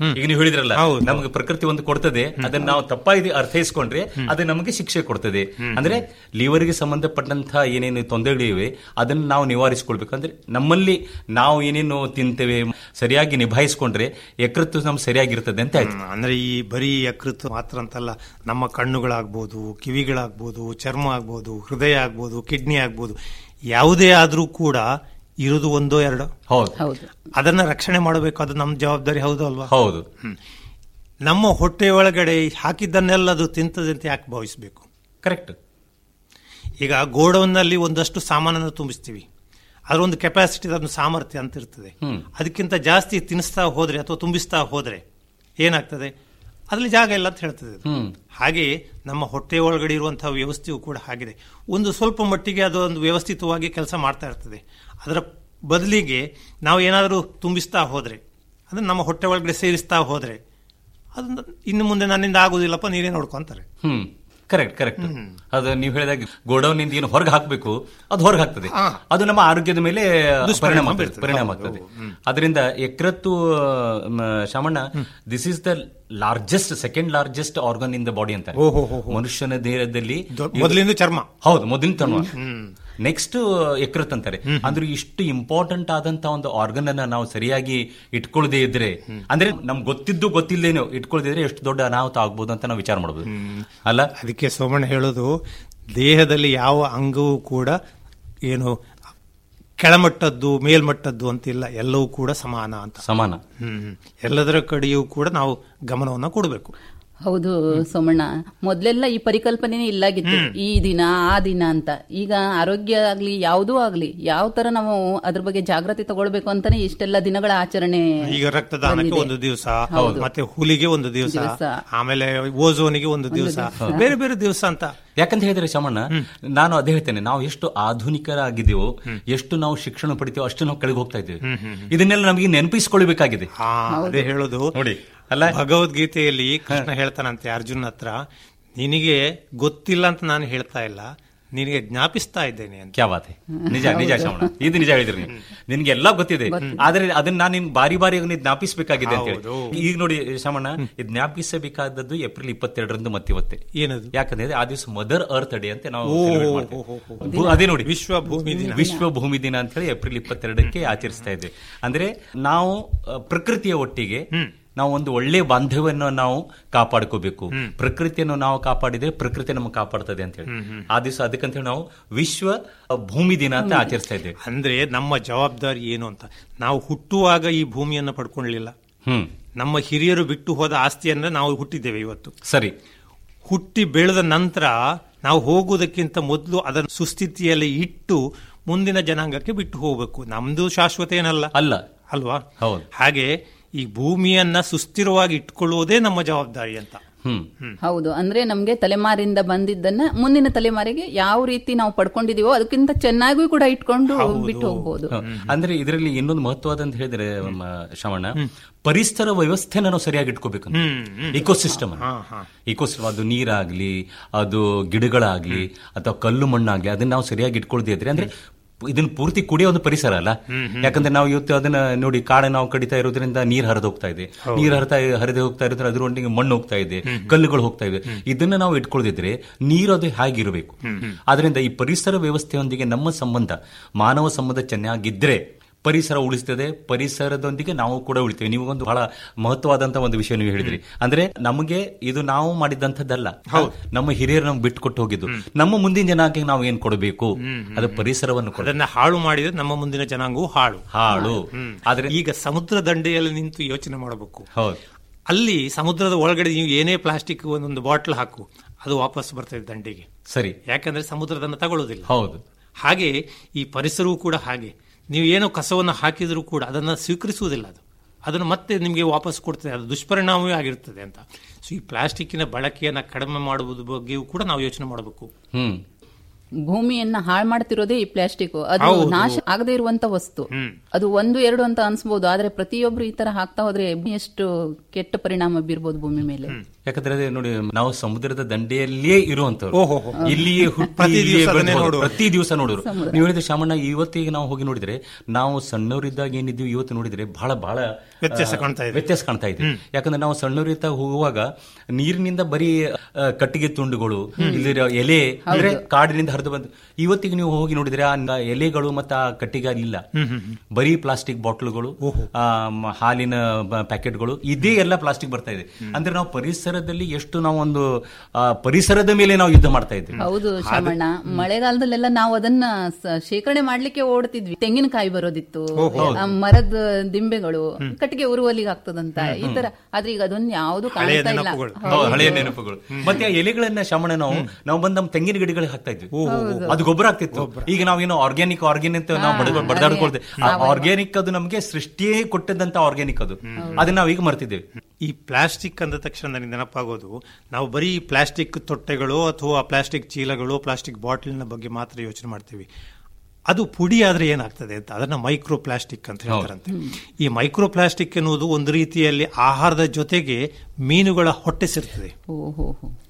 ಈಗ ನೀವು ಹೇಳಿದ್ರಲ್ಲ ಹೌದು. ನಮಗೆ ಪ್ರಕೃತಿ ಒಂದು ಕೊಡ್ತದೆ ಅದನ್ನ ನಾವು ತಪ್ಪಾಗಿ ಅರ್ಥೈಸ್ಕೊಂಡ್ರೆ ಅದು ನಮಗೆ ಶಿಕ್ಷೆ ಕೊಡ್ತದೆ ಅಂದ್ರೆ ಲಿವರ್ಗೆ ಸಂಬಂಧಪಟ್ಟಂತಹ ಏನೇನು ತೊಂದರೆಗಳಿವೆ ಅದನ್ನ ನಾವು ನಿವಾರಿಸಿಕೊಳ್ಬೇಕಂದ್ರೆ ನಮ್ಮಲ್ಲಿ ನಾವು ಏನೇನು ತಿಂತೇವೆ ಸರಿಯಾಗಿ ನಿಭಾಯಿಸ್ಕೊಂಡ್ರೆ ಯಕೃತ್ತು ನಮ್ಗೆ ಸರಿಯಾಗಿರ್ತದೆ ಅಂತ ಆಯ್ತು ಹ್ಮ್, ಅಂದ್ರೆ ಈ ಬರೀ ಯಕೃತ್ತು ಮಾತ್ರ ಅಂತಲ್ಲ ನಮ್ಮ ಕಣ್ಣುಗಳಾಗ್ಬೋದು ಕಿವಿಗಳಾಗ್ಬೋದು ಚರ್ಮ ಆಗ್ಬೋದು ಹೃದಯ ಆಗ್ಬೋದು ಕಿಡ್ನಿ ಆಗ್ಬೋದು ಯಾವುದೇ ಆದ್ರೂ ಕೂಡ ಇರೋದು ಒಂದೋ ಎರಡೋ ಹೌದು ಹೌದು ಅದನ್ನ ರಕ್ಷಣೆ ಮಾಡಬೇಕು ಅದು ನಮ್ಮ ಜವಾಬ್ದಾರಿ ಹೌದು ಅಲ್ವಾ ಹೌದು ನಮ್ಮ ಹೊಟ್ಟೆ ಒಳಗಡೆ ಹಾಕಿದ್ದನ್ನೆಲ್ಲ ಅದು ತಿಂತದೆ ಅಂತ ಯಾಕೆ ಭಾವಿಸಬೇಕು ಕರೆಕ್ಟ್ ಈಗ ಗೋಡೌನ್ನಲ್ಲಿ ಒಂದಷ್ಟು ಸಾಮಾನನ್ನು ತುಂಬಿಸ್ತೀವಿ ಅದರ ಒಂದು ಕೆಪಾಸಿಟಿ ಅದೊಂದು ಸಾಮರ್ಥ್ಯ ಅಂತ ಇರ್ತದೆ ಅದಕ್ಕಿಂತ ಜಾಸ್ತಿ ತಿನ್ನಿಸ್ತಾ ಹೋದ್ರೆ ಅಥವಾ ತುಂಬಿಸ್ತಾ ಹೋದ್ರೆ ಏನಾಗ್ತದೆ ಅದ್ರಲ್ಲಿ ಜಾಗ ಇಲ್ಲ ಅಂತ ಹೇಳ್ತದೆ ಅದು. ಹಾಗೆ ನಮ್ಮ ಹೊಟ್ಟೆ ಒಳಗಡೆ ಇರುವಂತಹ ವ್ಯವಸ್ಥೆಯು ಕೂಡ ಹಾಗಿದೆ ಒಂದು ಸ್ವಲ್ಪ ಮಟ್ಟಿಗೆ ಅದು ಒಂದು ವ್ಯವಸ್ಥಿತವಾಗಿ ಕೆಲಸ ಮಾಡ್ತಾ ಇರ್ತದೆ ಅದರ ಬದಲಿಗೆ ನಾವು ಏನಾದರೂ ತುಂಬಿಸ್ತಾ ಹೋದ್ರೆ ಅದನ್ನ ನಮ್ಮ ಹೊಟ್ಟೆ ಒಳಗಡೆ ಸೇರಿಸ್ತಾ ಹೋದ್ರೆ ಅದನ್ನ ಇನ್ನು ಮುಂದೆ ನನ್ನಿಂದ ಆಗುದಿಲ್ಲಪ್ಪ ನೀವೇ ನೋಡ್ಕೊಂತಾರೆ ಹ್ಮ್ ಕರೆಕ್ಟ್ ಕರೆಕ್ಟ್ ಅದು ನೀವು ಹೇಳಿದಾಗ ಗೋಡೌನ್ ಇಂದ ಏನು ಹೊರಗೆ ಹಾಕಬೇಕು ಅದು ಹೊರಗೆ ಹಾಕ್ತದೆ ಹಾ. ಅದು ನಮ್ಮ ಆರೋಗ್ಯದ ಮೇಲೆ ದುಷ್ಪರಿಣಾಮ ಪರಿಣಾಮ ಬೀರ್ತದೆ. ಪರಿಣಾಮ ಹೌದು, ಆಗ್ತದೆ ಅದರಿಂದ ಯಕೃತ್ತು ಮ, Shamanna this is the largest second largest organ in the body ಅಂತ ಓ, ಹೋ, ಹೋ, ಹೋ. ಮನುಷ್ಯನ ದೇಹದಲ್ಲಿ ದೊ- ಮೊದಲಿಂದ ಚರ್ಮ ಹೌದು ಮೊದಲಿನ ತನ್ವ ನೆಕ್ಸ್ಟ್ ಯಕೃತ್ ಅಂತಾರೆ ಅಂದ್ರೆ ಇಷ್ಟು ಇಂಪಾರ್ಟೆಂಟ್ ಆದಂತ ಒಂದು ಆರ್ಗನ್ ಅನ್ನ ನಾವು ಸರಿಯಾಗಿ ಇಟ್ಕೊಳ್ಳದೆ ಇದ್ರೆ ಅಂದ್ರೆ ನಮ್ಗೆ ಗೊತ್ತಿದ್ದು ಗೊತ್ತಿಲ್ದೇನೋ ಇಟ್ಕೊಳ್ಳದಿದ್ರೆ ಎಷ್ಟು ದೊಡ್ಡ ಅನಾಹುತ ಆಗ್ಬೋದು ಅಂತ ನಾವು ವಿಚಾರ ಮಾಡಬಹುದು ಅಲ್ಲ ಅದಕ್ಕೆ ಸೋಮಣ್ಣ ಹೇಳೋದು ದೇಹದಲ್ಲಿ ಯಾವ ಅಂಗವೂ ಕೂಡ ಏನು ಕೆಳಮಟ್ಟದ್ದು ಮೇಲ್ಮಟ್ಟದ್ದು ಅಂತಿಲ್ಲ ಎಲ್ಲವೂ ಕೂಡ ಸಮಾನ ಅಂತ ಸಮಾನ ಹ್ಮ್ ಎಲ್ಲದರ ಕಡೆಯೂ ಕೂಡ ನಾವು ಗಮನವನ್ನ ಕೊಡಬೇಕು ಹೌದು ಸೋಮಣ್ಣ ಮೊದ್ಲೆಲ್ಲ ಈ ಪರಿಕಲ್ಪನೆನೇ ಇಲ್ಲಾಗಿತ್ತು ಈ ದಿನ ಆ ದಿನ ಅಂತ ಈಗ ಆರೋಗ್ಯ ಆಗ್ಲಿ ಯಾವುದೂ ಆಗ್ಲಿ ಯಾವ ತರ ನಾವು ಅದ್ರ ಬಗ್ಗೆ ಜಾಗೃತಿ ತಗೊಳ್ಬೇಕು ಅಂತಾನೆ ಇಷ್ಟೆಲ್ಲ ದಿನಗಳ ಆಚರಣೆ ಈಗ ರಕ್ತದಾನಕ್ಕೆ ಬಂದಿದೆ. ಒಂದು ದಿವಸ ಹೌದು. ಮತ್ತೆ ಹುಲಿಗೆ ಒಂದು ದಿವಸ ದಿವಸ. ಆಮೇಲೆ ಓಝೋನಿಗೆ ಒಂದು ದಿವಸ ಬೇರೆ ಬೇರೆ ದಿವಸ ಅಂತ ಯಾಕಂತ ಹೇಳಿದ್ರೆ ಶಮಣ್ಣ ನಾನು ಅದೇ ಹೇಳ್ತೇನೆ ನಾವು ಎಷ್ಟು ಆಧುನಿಕರಾಗಿದ್ದೀವೋ ಎಷ್ಟು ನಾವು ಶಿಕ್ಷಣ ಪಡಿತೀವೋ ಅಷ್ಟು ನಾವು ಕೆಳಗೆ ಹೋಗ್ತಾ ಇದ್ದೇವೆ ಇದನ್ನೆಲ್ಲ ನಮಗೆ ನೆನಪಿಸಿಕೊಳ್ಳಬೇಕಾಗಿದೆ ಹಾ ಅದೇ ಹೇಳೋದು ನೋಡಿ ಅಲ್ಲ ಭಗವದ್ಗೀತೆಯಲ್ಲಿ ಕೃಷ್ಣ ಹೇಳ್ತಾನಂತೆ ಅರ್ಜುನ್ ಹತ್ರ ನಿನಗೆ ಗೊತ್ತಿಲ್ಲ ಅಂತ ನಾನು ಹೇಳ್ತಾ ಇಲ್ಲ ನಿನಗೆ ಜ್ಞಾಪಿಸ್ತಾ ಇದ್ದೇನೆ ಅಂತ ಕ್ಯಾ ಬಾತ್ ಹೈ. ನಿಜ ನಿಜ ಶ್ರವಣ ಇದು ನಿಜ ಹೇಳಿದ್ರಿ ನೀವು ನಿನ್ಗೆ ಎಲ್ಲ ಗೊತ್ತಿದೆ ಆದ್ರೆ ಅದನ್ನ ನಾನು ನಿನ್ ಬಾರಿ ಬಾರಿ ನೀವು ಜ್ಞಾಪಿಸಬೇಕಾಗಿದೆ ಅಂತ ಹೇಳಿ ಹೌದು. ಈಗ ನೋಡಿ ಶ್ರವಣ ಇದು ಜ್ಞಾಪಿಸಬೇಕಾದದ್ದು ಏಪ್ರಿಲ್ ಇಪ್ಪತ್ತೆರಡರಂದು ಮತ್ತಿವತ್ತೆ ಏನದು ಯಾಕಂದ್ರೆ ಆ ದಿವಸ ಮದರ್ ಅರ್ತ್ ಡೇ ಅಂತ ನಾವು ಓ, celebrate ಓ, ಮಾಡ್ತೇವೆ. ಓ, ಓ, ಭೂ- ಅದೇ ನೋಡಿ ವಿಶ್ವ ಭೂಮಿ ದಿನ ವಿಶ್ವ ಭೂಮಿ ದಿನ ಅಂತ ಹೇಳಿ ಏಪ್ರಿಲ್ ಇಪ್ಪತ್ತೆರಡಕ್ಕೆ ಆಚರಿಸ್ತಾ ಇದ್ದೇವೆ ಅಂದ್ರೆ ನಾವು ಅ, ಪ್ರಕೃತಿಯ ಒಟ್ಟಿಗೆ ನಾವು ಒಂದು ಒಳ್ಳೆ ಬಾಂಧವ್ಯವನ್ನು ನಾವು ಕಾಪಾಡ್ಕೋಬೇಕು ಪ್ರಕೃತಿಯನ್ನು ನಾವು ಕಾಪಾಡಿದ್ರೆ ಪ್ರಕೃತಿ ನಮಗೆ ಕಾಪಾಡ್ತದೆ ಅಂತ ಹೇಳಿ ಆ ದಿವಸ ಅದಕ್ಕಂತ ಹೇಳಿ ನಾವು ವಿಶ್ವ ಅ, ಭೂಮಿ ದಿನ ಅಂತ ಆಚರಿಸ್ತಾ ಇದ್ದೇವೆ ಅಂದ್ರೆ ನಮ್ಮ ಜವಾಬ್ದಾರಿ ಏನು ಅಂತ ನಾವು ಹುಟ್ಟುವಾಗ ಈ ಭೂಮಿಯನ್ನು ಪಡ್ಕೊಳ್ಳಿಲ್ಲ ಹ್ಮ್ ನಮ್ಮ ಹಿರಿಯರು ಬಿಟ್ಟು ಹೋದ ಆಸ್ತಿಯನ್ನ ನಾವು ಹುಟ್ಟಿದ್ದೇವೆ ಇವತ್ತು ಸರಿ ಹುಟ್ಟಿ ಬೆಳೆದ ನಂತರ ನಾವು ಹೋಗುವುದಕ್ಕಿಂತ ಮೊದಲು ಅದನ್ನು ಸುಸ್ಥಿತಿಯಲ್ಲಿ ಇಟ್ಟು ಮುಂದಿನ ಜನಾಂಗಕ್ಕೆ ಬಿಟ್ಟು ಹೋಗಬೇಕು ನಮ್ದು ಶಾಶ್ವತ ಏನಲ್ಲ ಅಲ್ಲ ಅಲ್ವಾ ಹೌದು. ಹಾಗೆ ಈ ಭೂಮಿಯನ್ನ ಸುಸ್ಥಿರವಾಗಿ ಇಟ್ಕೊಳ್ಳುವುದೇ ನಮ್ಮ ಜವಾಬ್ದಾರಿ ಅಂತ ಹ್ಮ್ ಹೌದು ಅಂದ್ರೆ ನಮ್ಗೆ ತಲೆಮಾರಿಂದ ಬಂದಿದ್ದನ್ನ ಮುಂದಿನ ತಲೆಮಾರಿಗೆ ಯಾವ ರೀತಿ ನಾವು ಪಡ್ಕೊಂಡಿದೀವೋ ಅದಕ್ಕಿಂತ ಚೆನ್ನಾಗೂ ಕೂಡ ಇಟ್ಕೊಂಡು ಬಿಟ್ಟು ಹೋಗ್ಬೋದು ಹ. ಅಂದ್ರೆ ಇದರಲ್ಲಿ ಇನ್ನೊಂದು ಮಹತ್ವದ ಅಂತ ಹೇಳಿದ್ರೆ ಮ, ಶ್ರವಣ ಪರಿಸರ ವ್ಯವಸ್ಥೆನ ನಾವು ಸರಿಯಾಗಿ ಇಟ್ಕೋಬೇಕು ಇಕೋಸಿಸ್ಟಮ್ ಇಕೋಸಿಸ್ಟಮ್ ಅದು ನೀರಾಗ್ಲಿ ಅದು ಗಿಡಗಳಾಗ್ಲಿ ಅಥವಾ ಕಲ್ಲು ಮಣ್ಣಾಗ್ಲಿ ಅದನ್ನ ನಾವು ಸರಿಯಾಗಿ ಇಟ್ಕೊಳ್ದೇ ಇದ್ರೆ ಅಂದ್ರೆ ಇದನ್ನ ಪೂರ್ತಿ ಕುಡಿಯೋ ಒಂದು ಪರಿಸರ ಅಲ್ಲ ಯಾಕಂದ್ರೆ ನಾವು ಇವತ್ತು ಅದನ್ನ ನೋಡಿ ಕಾಡ ನಾವು ಕಡಿತಾ ಇರೋದ್ರಿಂದ ನೀರ್ ಹರಿದು ಹೋಗ್ತಾ ಇದೆ ನೀರ್ ಹರಿತಾ ಹರಿದು ಹೋಗ್ತಾ ಇರೋದ್ರಿಂದ ಅದರೊಂದಿಗೆ ಮಣ್ಣು ಹೋಗ್ತಾ ಇದೆ ಕಲ್ಲುಗಳು ಹೋಗ್ತಾ ಇದೆ ಇದನ್ನ ನಾವು ಇಟ್ಕೊಳ್ದಿದ್ರೆ ನೀರು ಅದು ಹೇಗಿರಬೇಕು ಆದ್ರಿಂದ ಈ ಪರಿಸರ ವ್ಯವಸ್ಥೆಯೊಂದಿಗೆ ನಮ್ಮ ಸಂಬಂಧ ಮಾನವ ಸಂಬಂಧ ಚೆನ್ನಾಗಿದ್ರೆ ಪರಿಸರ ಉಳಿಸ್ತದೆ ಪರಿಸರದೊಂದಿಗೆ ನಾವು ಕೂಡ ಉಳಿತೇವೆ ನೀವು ಒಂದು ಬಹಳ ಮಹತ್ವವಾದಂತ ಒಂದು ವಿಷಯ ನೀವು ಹೇಳಿದ್ರಿ ಅಂದ್ರೆ ನಮಗೆ ಇದು ನಾವು ಮಾಡಿದಂಥದ್ದಲ್ಲ ನಮ್ಮ ಹಿರಿಯರು ನಮ್ಗೆ ಬಿಟ್ಕೊಟ್ಟು ಹೋಗಿದ್ದು ನಮ್ಮ ಮುಂದಿನ ಜನಾಂಗಕ್ಕೆ ನಾವು ಏನ್ ಕೊಡಬೇಕು ಅದು ಪರಿಸರವನ್ನು ಕೊಡ ಅದನ್ನ ಹಾಳು ಮಾಡಿದ್ರೆ ನಮ್ಮ ಮುಂದಿನ ಜನಾಂಗವು ಹಾಳು ಹಾಳು ಆದ್ರೆ ಈಗ ಸಮುದ್ರ ದಂಡೆಯಲ್ಲಿ ನಿಂತು ಯೋಚನೆ ಮಾಡಬೇಕು ಹೌದು ಅಲ್ಲಿ ಸಮುದ್ರದ ಒಳಗಡೆ ನೀವು ಏನೇ ಪ್ಲಾಸ್ಟಿಕ್ ಒಂದೊಂದು ಬಾಟ್ಲ್ ಹಾಕು ಅದು ವಾಪಸ್ ಬರ್ತದೆ ದಂಡೆಗೆ ಸರಿ ಯಾಕಂದ್ರೆ ಸಮುದ್ರದನ್ನ ತಗೊಳ್ಳೋದಿಲ್ಲ ಹೌದು ಹಾಗೆ ಈ ಪರಿಸರವೂ ಕೂಡ ಹಾಗೆ ನೀವು ಏನೋ ಕಸವನ್ನು ಹಾಕಿದರೂ ಕೂಡ ಅದನ್ನು ಸ್ವೀಕರಿಸುವುದಿಲ್ಲ ಅದು ಅದನ್ನು ಮತ್ತೆ ನಿಮಗೆ ವಾಪಸ್ ಕೊಡ್ತದೆ ಅದು ದುಷ್ಪರಿಣಾಮವೇ ಆಗಿರ್ತದೆ ಅಂತ ಸೊ ಈ ಪ್ಲಾಸ್ಟಿಕ್ಕಿನ ಬಳಕೆಯನ್ನು ಕಡಿಮೆ ಮಾಡುವುದ್ರ ಬಗ್ಗೆಯೂ ಕೂಡ ನಾವು ಯೋಚನೆ ಮಾಡಬೇಕು ಹ್ಮ್ ಭೂಮಿಯನ್ನ ಹಾಳು ಮಾಡ್ತಿರೋದೇ ಈ ಪ್ಲಾಸ್ಟಿಕ್ ಅದು ಹೌದು. ನಾಶ ಆಗದೆ ಇರುವಂತ ವಸ್ತು ಅದು ಒಂದು ಎರಡು ಅಂತ ಅನ್ಸ್ಬೋದು ಆದ್ರೆ ಪ್ರತಿಯೊಬ್ರು ಈ ತರ ಹಾಕ್ತಾ ಹೋದ್ರೆ ಎಷ್ಟು ಕೆಟ್ಟ ಪರಿಣಾಮ ಬೀರ್ಬೋದು ಭೂಮಿ ಮೇಲೆ ಯಾಕಂದ್ರೆ ಅದೇ ನೋಡಿ ನಾವು ಸಮುದ್ರದ ದಂಡೆಯಲ್ಲೇ ಇರುವಂತವ್ರು ಓಹೋ. ಇಲ್ಲಿಯೇ ಹುಟ್ಟಿ ಪ್ರತಿ ಇಲ್ಲಿಯೇ ದಿವ್ಸ ಅದನ್ನೇ ಬೆಳ್ದವ್ರು. ನೋಡುವರು. ಪ್ರತಿ ದಿವಸ ನೋಡೋರು ನೀವು ಹೇಳಿದ್ರೆ ಶಾಮಣ್ಣ ಇವತ್ತಿಗೆ ನಾವು ಹೋಗಿ ನೋಡಿದ್ರೆ ನಾವು ಸಣ್ಣವರಿದ್ದಾಗ ಏನಿದ್ವಿ ಇವತ್ತು ನೋಡಿದ್ರೆ ಬಹಳ ಬಹಳ ವ್ಯತ್ಯಾಸ ಆ, ಕಾಣ್ತಾ ಇದೆ. ವ್ಯತ್ಯಾಸ ಕಾಣ್ತಾ ಇದೆ ಯಾಕಂದ್ರೆ ನಾವು ಸಣ್ಣವರಿದ್ದಾಗ ಹೋಗುವಾಗ ನೀರಿನಿಂದ ಬರೀ ಆ, ಕಟ್ಟಿಗೆ ತುಂಡುಗಳು ಇಲ್ಲಿರೋ ಎಲೆ ಅಂದ್ರೆ ಕಾಡಿನಿಂದ ಹರಿದು ಬಂದು ಇವತ್ತಿಗೆ ನೀವು ಹೋಗಿ ನೋಡಿದ್ರೆ ಆ ನ- ಎಲೆಗಳು ಮತ್ತೆ ಆ ಕಟ್ಟಿಗೆ ಇಲ್ಲ ಬರೀ ಪ್ಲಾಸ್ಟಿಕ್ ಬಾಟ್ಲುಗಳು ಆ, ಮ- ಹಾಲಿನ ಬ- ಪ್ಯಾಕೆಟ್ಗಳು ಇದೇ ಎಲ್ಲ ಪ್ಲಾಸ್ಟಿಕ್ ಬರ್ತಾ ಇದೆ ಅಂದ್ರೆ ನಾವು ಪರಿಸರದಲ್ಲಿ ಎಷ್ಟು ನಾವು ಒಂದು ಆ, ಪರಿಸರದ ಮೇಲೆ ನಾವು ಯುದ್ಧ ಮಾಡ್ತಾ ಇದ್ದೀವಿ ಹೌದು ಶಾಮಣ್ಣ ಮಳೆಗಾಲದಲ್ಲೆಲ್ಲ ನಾವು ಅದನ್ನ ಸ- ಶೇಖರಣೆ ಮಾಡ್ಲಿಕ್ಕೆ ಓಡ್ತಿದ್ವಿ ತೆಂಗಿನಕಾಯಿ ಬರೋದಿತ್ತು ಆ ಮರದ ದಿಂಬೆಗಳು ಕಟ್ಟಿಗೆ ಉರುವಲಿಗೆ ಆಗ್ತದಂತ ಈ ತರ ಆದ್ರೆ ಈಗ ಅದನ್ನ ಯಾವ್ದು ಕಾಣ್ತಾ ಇಲ್ಲ ನೆನಪುಗಳು. ಹೌದು, ಹಳೆಯ ನೆನಪುಗಳು ಮತ್ತೆ ಆ ಎಲೆಗಳನ್ನ ಶಾಮಣ್ಣ ನಾವು ನಾವು ಬಂದ್ ನಮ್ಮ ತೆಂಗಿನ ಗಿಡಗಳಿಗೆ ಹಾಕ್ತಾ ಇದ್ವಿ ಅದು ಗೊಬ್ಬರ ಆಗ್ತಿತ್ತು ಈಗ ನಾವೇನೋ ಆರ್ಗ್ಯಾನಿಕ್ ಆರ್ಗ್ಯಾನಿಕ್ ಅಂತ ನಾವು ಬಡ ಬಡದಾಡ್ಕೊಳ್ತೇವೆ ಆರ್ಗ್ಯಾನಿಕ್ ಅದು ನಮಗೆ ಸೃಷ್ಟಿಯೇ ಕೊಟ್ಟದಂತ ಆರ್ಗ್ಯಾನಿಕ್ ಅದು ಅದನ್ನ ನಾವು ಈಗ ಮರ್ತಿದ್ದೇವೆ ಈ ಪ್ಲಾಸ್ಟಿಕ್ ಅಂದ ತಕ್ಷಣ ನನಗೆ ನೆನಪಾಗೋದು ನಾವು ಬರೀ ಪ್ಲಾಸ್ಟಿಕ್ ತೊಟ್ಟೆಗಳು ಅಥವಾ ಪ್ಲಾಸ್ಟಿಕ್ ಚೀಲಗಳು ಪ್ಲಾಸ್ಟಿಕ್ ಬಾಟಲಿನ ಬಗ್ಗೆ ಮಾತ್ರ ಯೋಚನೆ ಮಾಡ್ತೀವಿ ಅದು ಪುಡಿ ಆದ್ರೆ ಏನಾಗ್ತದೆ ಅಂತ ಅದನ್ನ ಮೈಕ್ರೋ ಪ್ಲಾಸ್ಟಿಕ್ ಅಂತ ಹೇಳ್ತಾರಂತೆ ಈ ಮೈಕ್ರೋ ಪ್ಲಾಸ್ಟಿಕ್ ಎನ್ನುವುದು ಒಂದು ರೀತಿಯಲ್ಲಿ ಆಹಾರದ ಜೊತೆಗೆ ಮೀನುಗಳ ಹೊಟ್ಟೆ ಸೇರ್ತದೆ ಓಹೋ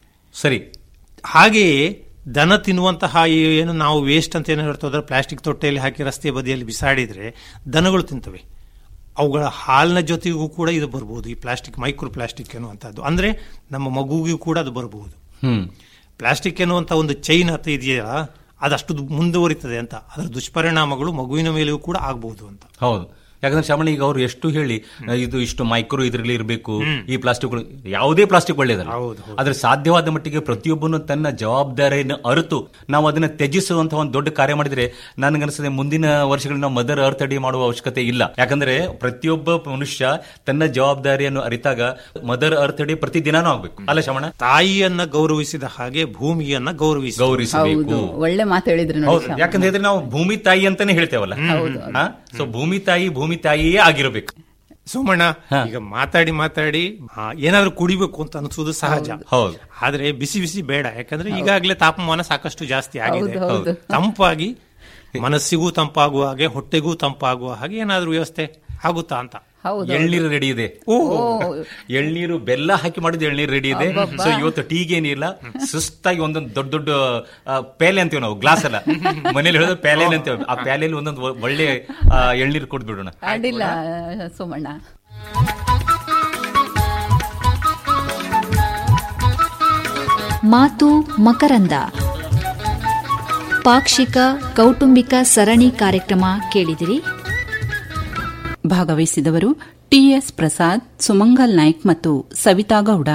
ಸರಿ ಹಾಗೆಯೇ ದನ ತಿನ್ನುವಂತಹ ಈ ಏನು ನಾವು ವೇಸ್ಟ್ ಅಂತ ಏನು ಹೇಳ್ತೋದ್ರೆ ಪ್ಲಾಸ್ಟಿಕ್ ತೊಟ್ಟೆಯಲ್ಲಿ ಹಾಕಿ ರಸ್ತೆ ಬದಿಯಲ್ಲಿ ಬಿಸಾಡಿದ್ರೆ ದನಗಳು ತಿಂತವೆ ಅವುಗಳ ಹಾಲಿನ ಜೊತೆಗೂ ಕೂಡ ಇದು ಬರಬಹುದು ಈ ಪ್ಲಾಸ್ಟಿಕ್ ಮೈಕ್ರೋ ಪ್ಲಾಸ್ಟಿಕ್ ಎನ್ನುವಂಥದ್ದು ಅಂದ್ರೆ ನಮ್ಮ ಮಗುವಿಗೂ ಕೂಡ ಅದು ಬರಬಹುದು ಹ್ಮ್ ಪ್ಲಾಸ್ಟಿಕ್ ಎನ್ನುವಂಥ ಒಂದು ಚೈನ್ ಅಂತ ಇದೆಯಲ್ಲ ಅದಷ್ಟು ದು- ಮುಂದುವರಿತದೆ ಅಂತ ಅದರ ದುಷ್ಪರಿಣಾಮಗಳು ಮಗುವಿನ ಮೇಲೆಯೂ ಕೂಡ ಆಗಬಹುದು ಅಂತ ಹೌದು ಯಾಕಂದ್ರೆ ಶ್ರವಣ ಈಗ ಅವ್ರು ಎಷ್ಟು ಹೇಳಿ ಆ, ಇದು ಇಷ್ಟು ಮೈಕ್ರೋ ಇದ್ರಲ್ಲಿ ಇರಬೇಕು ಈ ಪ್ಲಾಸ್ಟಿಕ್ಗಳು ಯಾವುದೇ ಪ್ಲಾಸ್ಟಿಕ್ ಒಳ್ಳೇದಲ್ಲ ಹೌದು, ಹೌದು. ಆದ್ರೆ ಸಾಧ್ಯವಾದ ಮಟ್ಟಿಗೆ ಪ್ರತಿಯೊಬ್ಬನು ತನ್ನ ಜವಾಬ್ದಾರಿಯನ್ನು ಅರಿತು ನಾವು ಅದನ್ನ ತ್ಯಜಿಸುವಂತಹ ಒಂದು ದೊಡ್ಡ ಕಾರ್ಯ ಮಾಡಿದ್ರೆ ನನಗನ್ಸುತ್ತೆ ಮುಂದಿನ ವರ್ಷಗಳಲ್ಲಿ ನಾವು ಮದರ್ ಅರ್ತ್ ಅಡಿ ಮಾಡುವ ಅವಶ್ಯಕತೆ ಇಲ್ಲ ಯಾಕಂದ್ರೆ ಪ್ರತಿಯೊಬ್ಬ ಮನುಷ್ಯ ತನ್ನ ಜವಾಬ್ದಾರಿಯನ್ನು ಅರಿತಾಗ ಮದರ್ ಅರ್ತ್ ಅಡಿ ಪ್ರತಿ ದಿನಾನೂ ಆಗ್ಬೇಕು ಅಲ್ಲ ಶ್ರವಣ ತಾಯಿಯನ್ನ ಗೌರವಿಸಿದ ಹಾಗೆ ಭೂಮಿಯನ್ನ ಗೌರವಿಸಿ ಗೌರವಿಸಬೇಕು ಹೌದು ಒಳ್ಳೆ ಮಾತು ಹೇಳಿದ್ರಿ ನೋಡಿ ಹೌದು ಯಾಕಂದ್ರೆ ಹೇಳಿದ್ರೆ ನಾವು ಭೂಮಿ ತಾಯಿ ಅಂತಾನೆ ಹೇಳ್ತೇವಲ್ಲ ಸೊ ಭೂಮಿ ತಾಯಿ ಭೂಮಿ ತಾಯಿಯೇ ಆಗಿರಬೇಕು ಸೋಮಣ್ಣ ಈಗ ಮಾತಾಡಿ ಮಾತಾಡಿ ಆ, ಏನಾದ್ರೂ ಕುಡಿಬೇಕು ಅಂತ ಅನಿಸೋದು ಸಹಜ ಹೌದು ಆದ್ರೆ ಬಿಸಿ ಬಿಸಿ ಬೇಡ ಯಾಕಂದ್ರೆ ಈಗಾಗಲೇ ತಾಪಮಾನ ಸಾಕಷ್ಟು ಜಾಸ್ತಿ ಆಗಿದೆ ಹೌದು, ಹೌದು. ತಂಪಾಗಿ ಮನಸ್ಸಿಗೂ ತಂಪಾಗುವ ಹಾಗೆ ಹೊಟ್ಟೆಗೂ ತಂಪಾಗುವ ಹಾಗೆ ಏನಾದ್ರೂ ವ್ಯವಸ್ಥೆ ಆಗುತ್ತಾ ಅಂತ ಹೌದು ಎಳ್ನೀರು ರೆಡಿ ಇದೆ ಓ ಎಳ್ನೀರು ಬೆಲ್ಲ ಹಾಕಿ ಮಾಡಿದ ಎಳ್ನೀರು ರೆಡಿ ಇದೆ ಸೊ ಇವತ್ತು ಟೀಗೆ ಏನಿಲ್ಲ ಸುಸ್ತಾಗಿ ಒಂದೊಂದು ದೊಡ್ಡ ದೊಡ್ಡ ಆ, ಪ್ಯಾಲೆ ಅಂತೀವಿ ನಾವು ಗ್ಲಾಸ್ ಅಲ್ಲ ಮನೇಲಿ ಹೇಳಿದ್ರೆ ಪ್ಯಾಲೆ ಅಂತೇವೆ ಆ ಪ್ಯಾಲೆಯಲ್ಲಿ ಒಂದೊಂದು ಒ- ಒಳ್ಳೆ ಆ, ಎಳ್ನೀರು ಕೊಟ್ಬಿಡೋಣ ಅಡ್ಡಿಲ್ಲ ಸೋಮಣ್ಣ ಮಾತು ಮಕರಂದ ಪಾಕ್ಷಿಕ ಕೌಟುಂಬಿಕ ಸರಣಿ ಕಾರ್ಯಕ್ರಮ ಕೇಳಿದಿರಿ ಭಾಗವಹಿಸಿದವರು ಟಿಎಸ್ ಪ್ರಸಾದ್ ಸುಮಂಗಲ್ ನಾಯ್ಕ್ ಮತ್ತು ಸವಿತಾ ಗೌಡ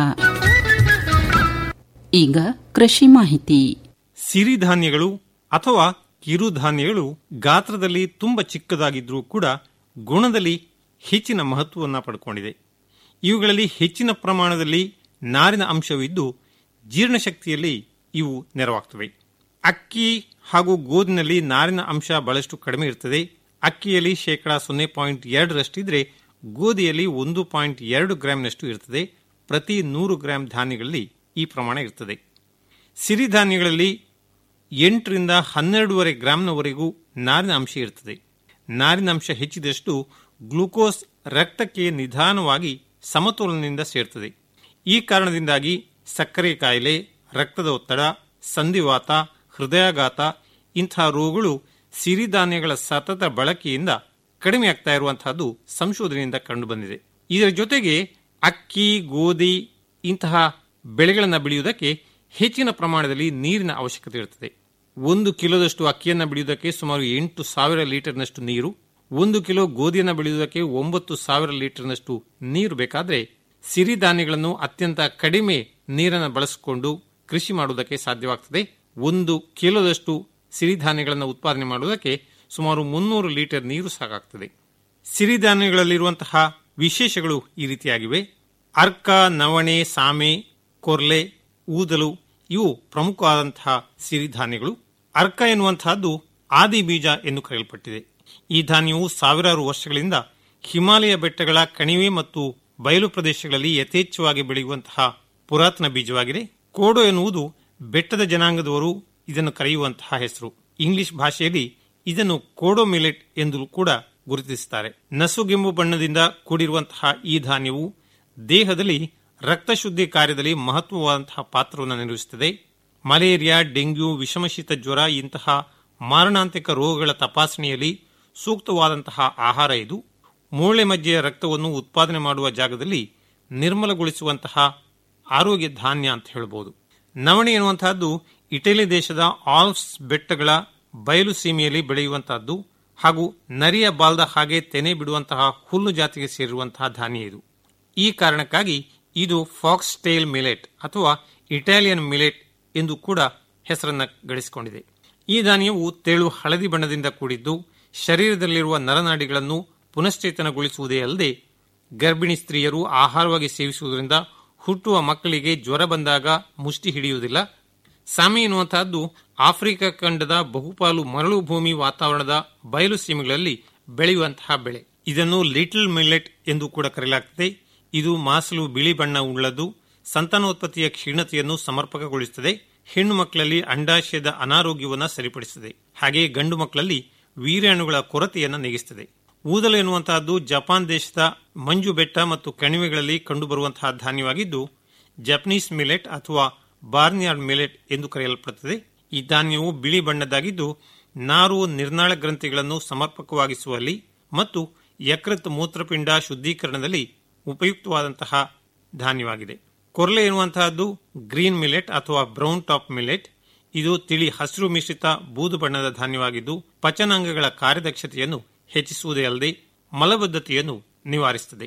ಈಗ ಕೃಷಿ ಮಾಹಿತಿ ಸಿರಿಧಾನ್ಯಗಳು ಅಥವಾ ಕಿರುಧಾನ್ಯಗಳು ಗಾತ್ರದಲ್ಲಿ ತುಂಬಾ ಚಿಕ್ಕದಾಗಿದ್ರೂ ಕೂಡ ಗುಣದಲ್ಲಿ ಹೆಚ್ಚಿನ ಮಹತ್ವವನ್ನು ಪಡ್ಕೊಂಡಿದೆ ಇವುಗಳಲ್ಲಿ ಹೆಚ್ಚಿನ ಪ್ರಮಾಣದಲ್ಲಿ ನಾರಿನ ಅಂಶವಿದ್ದು ಜೀರ್ಣಶಕ್ತಿಯಲ್ಲಿ ಇವು ನೆರವಾಗ್ತವೆ ಅಕ್ಕಿ ಹಾಗೂ ಗೋಧಿನಲ್ಲಿ ನಾರಿನ ಅಂಶ ಬಹಳಷ್ಟು ಕಡಿಮೆ ಇರ್ತದೆ ಅಕ್ಕಿಯಲ್ಲಿ ಶೇಕಡಾ ಸೊನ್ನೆ ಪಾಯಿಂಟ್ ಎರಡರಷ್ಟಿದ್ರೆ ಗೋಧಿಯಲ್ಲಿ ಒಂದು ಪಾಯಿಂಟ್ ಎರಡು ಗ್ರಾಂನಷ್ಟು ಇರ್ತದೆ ಪ್ರತಿ ನೂರು ಗ್ರಾಂ ಧಾನ್ಯಗಳಲ್ಲಿ ಈ ಪ್ರಮಾಣ ಇರ್ತದೆ ಸಿರಿಧಾನ್ಯಗಳಲ್ಲಿ ಎಂಟರಿಂದ ಹನ್ನೆರಡೂವರೆ ಗ್ರಾಂನವರೆಗೂ ನಾರಿನ ಅಂಶ ಇರ್ತದೆ ನಾರಿನ ಅಂಶ ಹೆಚ್ಚಿದಷ್ಟು ಗ್ಲೂಕೋಸ್ ರಕ್ತಕ್ಕೆ ನಿಧಾನವಾಗಿ ಸಮತೋಲನದಿಂದ ಸೇರ್ತದೆ ಈ ಕಾರಣದಿಂದಾಗಿ ಸಕ್ಕರೆ ಕಾಯಿಲೆ ರಕ್ತದ ಒತ್ತಡ ಸಂಧಿವಾತ ಹೃದಯಾಘಾತ ಇಂಥ ರೋಗಗಳು ಸಿರಿಧಾನ್ಯಗಳ ಸತತ ಬಳಕೆಯಿಂದ ಕಡಿಮೆ ಆಗ್ತಾ ಇರುವಂತಹದ್ದು ಸಂಶೋಧನೆಯಿಂದ ಕಂಡುಬಂದಿದೆ ಇದರ ಜೊತೆಗೆ ಅಕ್ಕಿ ಗೋಧಿ ಇಂತಹ ಬೆಳೆಗಳನ್ನು ಬೆಳೆಯುವುದಕ್ಕೆ ಹೆಚ್ಚಿನ ಪ್ರಮಾಣದಲ್ಲಿ ನೀರಿನ ಅವಶ್ಯಕತೆ ಇರುತ್ತದೆ ಒಂದು ಕಿಲೋದಷ್ಟು ಅಕ್ಕಿಯನ್ನು ಬೆಳೆಯುವುದಕ್ಕೆ ಸುಮಾರು ಎಂಟು ಸಾವಿರ ಲೀಟರ್ನಷ್ಟು ನೀರು ಒಂದು ಕಿಲೋ ಗೋಧಿಯನ್ನು ಬೆಳೆಯುವುದಕ್ಕೆ ಒಂಬತ್ತು ಸಾವಿರ ಲೀಟರ್ನಷ್ಟು ನೀರು ಬೇಕಾದರೆ ಸಿರಿಧಾನ್ಯಗಳನ್ನು ಅತ್ಯಂತ ಕಡಿಮೆ ನೀರನ್ನು ಬಳಸಿಕೊಂಡು ಕೃಷಿ ಮಾಡುವುದಕ್ಕೆ ಸಾಧ್ಯವಾಗ್ತದೆ ಒಂದು ಕಿಲೋದಷ್ಟು ಸಿರಿಧಾನ್ಯಗಳನ್ನು ಉತ್ಪಾದನೆ ಮಾಡುವುದಕ್ಕೆ ಸುಮಾರು ಮುನ್ನೂರು ಲೀಟರ್ ನೀರು ಸಾಕಾಗ್ತದೆ ಸಿರಿಧಾನ್ಯಗಳಲ್ಲಿರುವಂತಹ ವಿಶೇಷಗಳು ಈ ರೀತಿಯಾಗಿವೆ ಅರ್ಕ ನವಣೆ ಸಾಮೆ ಕೊರ್ಲೆ ಊದಲು ಇವು ಪ್ರಮುಖವಾದಂತಹ ಸಿರಿಧಾನ್ಯಗಳು ಅರ್ಕ ಎನ್ನುವಂತಹದ್ದು ಆದಿ ಬೀಜ ಎಂದು ಕರೆಯಲ್ಪಟ್ಟಿದೆ ಈ ಧಾನ್ಯವು ಸಾವಿರಾರು ವರ್ಷಗಳಿಂದ ಹಿಮಾಲಯ ಬೆಟ್ಟಗಳ ಕಣಿವೆ ಮತ್ತು ಬಯಲು ಪ್ರದೇಶಗಳಲ್ಲಿ ಯಥೇಚ್ಛವಾಗಿ ಬೆಳೆಯುವಂತಹ ಪುರಾತನ ಬೀಜವಾಗಿದೆ ಕೋಡೋ ಎನ್ನುವುದು ಬೆಟ್ಟದ ಜನಾಂಗದವರು ಇದನ್ನು ಕರೆಯುವಂತಹ ಹೆಸರು ಇಂಗ್ಲಿಷ್ ಭಾಷೆಯಲ್ಲಿ ಇದನ್ನು ಕೋಡೋ ಮಿಲೆಟ್ ಎಂದು ಕೂಡ ಗುರುತಿಸುತ್ತಾರೆ ನಸುಗೆಂಬು ಬಣ್ಣದಿಂದ ಕೂಡಿರುವಂತಹ ಈ ಧಾನ್ಯವು ದೇಹದಲ್ಲಿ ರಕ್ತ ಶುದ್ಧಿ ಕಾರ್ಯದಲ್ಲಿ ಮಹತ್ವವಾದಂತಹ ಪಾತ್ರವನ್ನು ನಿರ್ವಹಿಸುತ್ತದೆ ಮಲೇರಿಯಾ ಡೆಂಗ್ಯೂ ವಿಷಮಶೀತ ಜ್ವರ ಇಂತಹ ಮಾರಣಾಂತಿಕ ರೋಗಗಳ ತಪಾಸಣೆಯಲ್ಲಿ ಸೂಕ್ತವಾದಂತಹ ಆಹಾರ ಇದು ಮೂಳೆ ಮಜ್ಜೆಯ ರಕ್ತವನ್ನು ಉತ್ಪಾದನೆ ಮಾಡುವ ಜಾಗದಲ್ಲಿ ನಿರ್ಮಲಗೊಳಿಸುವಂತಹ ಆರೋಗ್ಯ ಧಾನ್ಯ ಅಂತ ಹೇಳಬಹುದು ನವಣೆ ಎನ್ನುವಂತಹದ್ದು ಇಟಲಿ ದೇಶದ ಆಲ್ಪ್ಸ್ ಬೆಟ್ಟಗಳ ಬಯಲು ಸೀಮೆಯಲ್ಲಿ ಬೆಳೆಯುವಂತಹದ್ದು ಹಾಗೂ ನರಿಯ ಬಾಲ್ದ ಹಾಗೆ ತೆನೆ ಬಿಡುವಂತಹ ಹುಲ್ಲು ಜಾತಿಗೆ ಸೇರಿರುವಂತಹ ಧಾನ್ಯ ಇದು ಈ ಕಾರಣಕ್ಕಾಗಿ ಇದು ಫಾಕ್ಸ್ ಟೇಲ್ ಮಿಲೆಟ್ ಅಥವಾ ಇಟಾಲಿಯನ್ ಮಿಲೆಟ್ ಎಂದು ಕೂಡ ಹೆಸರನ್ನು ಗಳಿಸಿಕೊಂಡಿದೆ ಈ ಧಾನ್ಯವು ತೆಳು ಹಳದಿ ಬಣ್ಣದಿಂದ ಕೂಡಿದ್ದು ಶರೀರದಲ್ಲಿರುವ ನರನಾಡಿಗಳನ್ನು ಪುನಶ್ಚೇತನಗೊಳಿಸುವುದೇ ಅಲ್ಲದೆ ಗರ್ಭಿಣಿ ಸ್ತ್ರೀಯರು ಆಹಾರವಾಗಿ ಸೇವಿಸುವುದರಿಂದ ಹುಟ್ಟುವ ಮಕ್ಕಳಿಗೆ ಜ್ವರ ಬಂದಾಗ ಮುಷ್ಟಿ ಹಿಡಿಯುವುದಿಲ್ಲ ಸಾಮಿ ಎನ್ನುವಂತಹದ್ದು ಆಫ್ರಿಕಾ ಖಂಡದ ಬಹುಪಾಲು ಮರಳು ಭೂಮಿ ವಾತಾವರಣದ ಬಯಲು ಸೀಮೆಗಳಲ್ಲಿ ಬೆಳೆಯುವಂತಹ ಬೆಳೆ ಇದನ್ನು ಲಿಟಲ್ ಮಿಲ್ಲೆಟ್ ಎಂದು ಕೂಡ ಕರೆಯಲಾಗುತ್ತದೆ ಇದು ಮಾಸಲು ಬಿಳಿ ಬಣ್ಣ ಉಳ್ಳದ್ದು ಸಂತಾನೋತ್ಪತ್ತಿಯ ಕ್ಷೀಣತೆಯನ್ನು ಸಮರ್ಪಕಗೊಳಿಸುತ್ತದೆ ಹೆಣ್ಣು ಮಕ್ಕಳಲ್ಲಿ ಅಂಡಾಶಯದ ಅನಾರೋಗ್ಯವನ್ನು ಸರಿಪಡಿಸುತ್ತದೆ ಹಾಗೆಯೇ ಗಂಡು ಮಕ್ಕಳಲ್ಲಿ ವೀರ್ಯಾಣುಗಳ ಕೊರತೆಯನ್ನು ನೀಗಿಸುತ್ತದೆ ಊದಲು ಎನ್ನುವಂತಹದ್ದು ಜಪಾನ್ ದೇಶದ ಮಂಜು ಬೆಟ್ಟ ಮತ್ತು ಕಣಿವೆಗಳಲ್ಲಿ ಕಂಡುಬರುವಂತಹ ಧಾನ್ಯವಾಗಿದ್ದು ಜಪನೀಸ್ ಮಿಲೆಟ್ ಅಥವಾ ಬಾರ್ನಿಯಾರ್ಡ್ ಮಿಲೆಟ್ ಎಂದು ಕರೆಯಲ್ಪಡುತ್ತದೆ ಈ ಧಾನ್ಯವು ಬಿಳಿ ಬಣ್ಣದ್ದಾಗಿದ್ದು ನಾರು ನಿರ್ನಾಳ ಗ್ರಂಥಿಗಳನ್ನು ಸಮರ್ಪಕವಾಗಿಸುವಲ್ಲಿ ಮತ್ತು ಯಕೃತ್ ಮೂತ್ರಪಿಂಡ ಶುದ್ಧೀಕರಣದಲ್ಲಿ ಉಪಯುಕ್ತವಾದಂತಹ ಧಾನ್ಯವಾಗಿದೆ ಕೊರ್ಲೆ ಎನ್ನುವಂತಹದ್ದು ಗ್ರೀನ್ ಮಿಲೆಟ್ ಅಥವಾ ಬ್ರೌನ್ ಟಾಪ್ ಮಿಲೆಟ್ ಇದು ತಿಳಿ ಹಸಿರು ಮಿಶ್ರಿತ ಬೂದು ಬಣ್ಣದ ಧಾನ್ಯವಾಗಿದ್ದು ಪಚನಾಂಗಗಳ ಕಾರ್ಯದಕ್ಷತೆಯನ್ನು ಹೆಚ್ಚಿಸುವುದೇ ಅಲ್ಲದೆ ಮಲಬದ್ಧತೆಯನ್ನು ನಿವಾರಿಸುತ್ತದೆ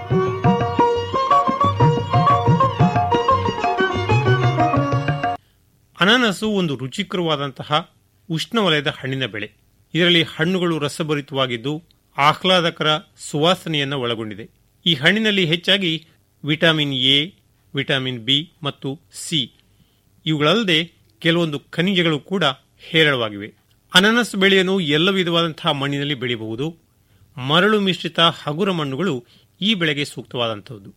ಅನಾನಸು ಒಂದು ರುಚಿಕರವಾದಂತಹ ಉಷ್ಣವಲಯದ ಹಣ್ಣಿನ ಬೆಳೆ ಇದರಲ್ಲಿ ಹಣ್ಣುಗಳು ರಸಭರಿತವಾಗಿದ್ದು ಆಹ್ಲಾದಕರ ಸುವಾಸನೆಯನ್ನು ಒಳಗೊಂಡಿದೆ ಈ ಹಣ್ಣಿನಲ್ಲಿ ಹೆಚ್ಚಾಗಿ ವಿಟಮಿನ್ ಎ ವಿಟಮಿನ್ ಬಿ ಮತ್ತು ಸಿ ಇವುಗಳಲ್ಲದೆ ಕೆಲವೊಂದು ಖನಿಜಗಳು ಕೂಡ ಹೇರಳವಾಗಿವೆ ಅನಾನಸ್ ಬೆಳೆಯನ್ನು ಎಲ್ಲ ವಿಧವಾದಂತಹ ಮಣ್ಣಿನಲ್ಲಿ ಬೆಳೆಯಬಹುದು ಮರಳು ಮಿಶ್ರಿತ ಹಗುರ ಮಣ್ಣುಗಳು ಈ ಬೆಳೆಗೆ ಸೂಕ್ತವಾದಂಥದ್ದು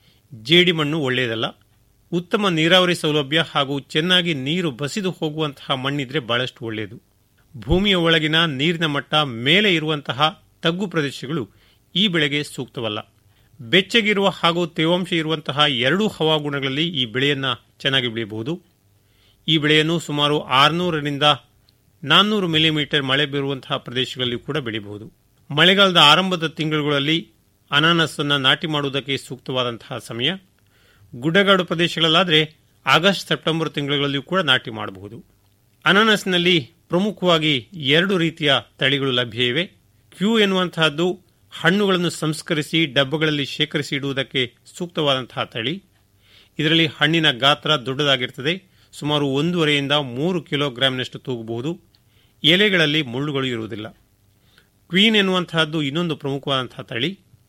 ಜೇಡಿ ಮಣ್ಣು ಒಳ್ಳೆಯದಲ್ಲ ಉತ್ತಮ ನೀರಾವರಿ ಸೌಲಭ್ಯ ಹಾಗೂ ಚೆನ್ನಾಗಿ ನೀರು ಬಸಿದು ಹೋಗುವಂತಹ ಮಣ್ಣಿದ್ರೆ ಬಹಳಷ್ಟು ಒಳ್ಳೆಯದು ಭೂಮಿಯ ಒಳಗಿನ ನೀರಿನ ಮಟ್ಟ ಮೇಲೆ ಇರುವಂತಹ ತಗ್ಗು ಪ್ರದೇಶಗಳು ಈ ಬೆಳೆಗೆ ಸೂಕ್ತವಲ್ಲ ಬೆಚ್ಚಗಿರುವ ಹಾಗೂ ತೇವಾಂಶ ಇರುವಂತಹ ಎರಡೂ ಹವಾಗುಣಗಳಲ್ಲಿ ಈ ಬೆಳೆಯನ್ನ ಚೆನ್ನಾಗಿ ಬೆಳೆಯಬಹುದು ಈ ಬೆಳೆಯನ್ನು ಸುಮಾರು ಆರುನೂರರಿಂದ ನಾನ್ನೂರು ಮಿಲಿಮೀಟರ್ ಮಳೆ ಬೀರುವಂತಹ ಪ್ರದೇಶಗಳಲ್ಲಿ ಕೂಡ ಬೆಳೆಯಬಹುದು ಮಳೆಗಾಲದ ಆರಂಭದ ತಿಂಗಳುಗಳಲ್ಲಿ ಅನಾನಸ್ ಅನ್ನು ನಾಟಿ ಮಾಡುವುದಕ್ಕೆ ಸೂಕ್ತವಾದಂತಹ ಸಮಯ ಗುಡ್ಡಗಾಡು ಪ್ರದೇಶಗಳಲ್ಲಾದರೆ ಆಗಸ್ಟ್ ಸೆಪ್ಟೆಂಬರ್ ತಿಂಗಳುಗಳಲ್ಲಿಯೂ ಕೂಡ ನಾಟಿ ಮಾಡಬಹುದು ಅನಾನಸ್ನಲ್ಲಿ ಪ್ರಮುಖವಾಗಿ ಎರಡು ರೀತಿಯ ತಳಿಗಳು ಲಭ್ಯ ಇವೆ ಕ್ಯೂ ಎನ್ನುವಂತಹದ್ದು ಹಣ್ಣುಗಳನ್ನು ಸಂಸ್ಕರಿಸಿ ಡಬ್ಬಗಳಲ್ಲಿ ಶೇಖರಿಸಿ ಇಡುವುದಕ್ಕೆ ಸೂಕ್ತವಾದಂತಹ ತಳಿ ಇದರಲ್ಲಿ ಹಣ್ಣಿನ ಗಾತ್ರ ದೊಡ್ಡದಾಗಿರುತ್ತದೆ ಸುಮಾರು ಒಂದೂವರೆಯಿಂದ ಮೂರು ಕಿಲೋಗ್ರಾಂನಷ್ಟು ತೂಗಬಹುದು ಎಲೆಗಳಲ್ಲಿ ಮುಳ್ಳುಗಳು ಇರುವುದಿಲ್ಲ ಕ್ವೀನ್ ಎನ್ನುವಂತಹದ್ದು ಇನ್ನೊಂದು ಪ್ರಮುಖವಾದಂತಹ ತಳಿ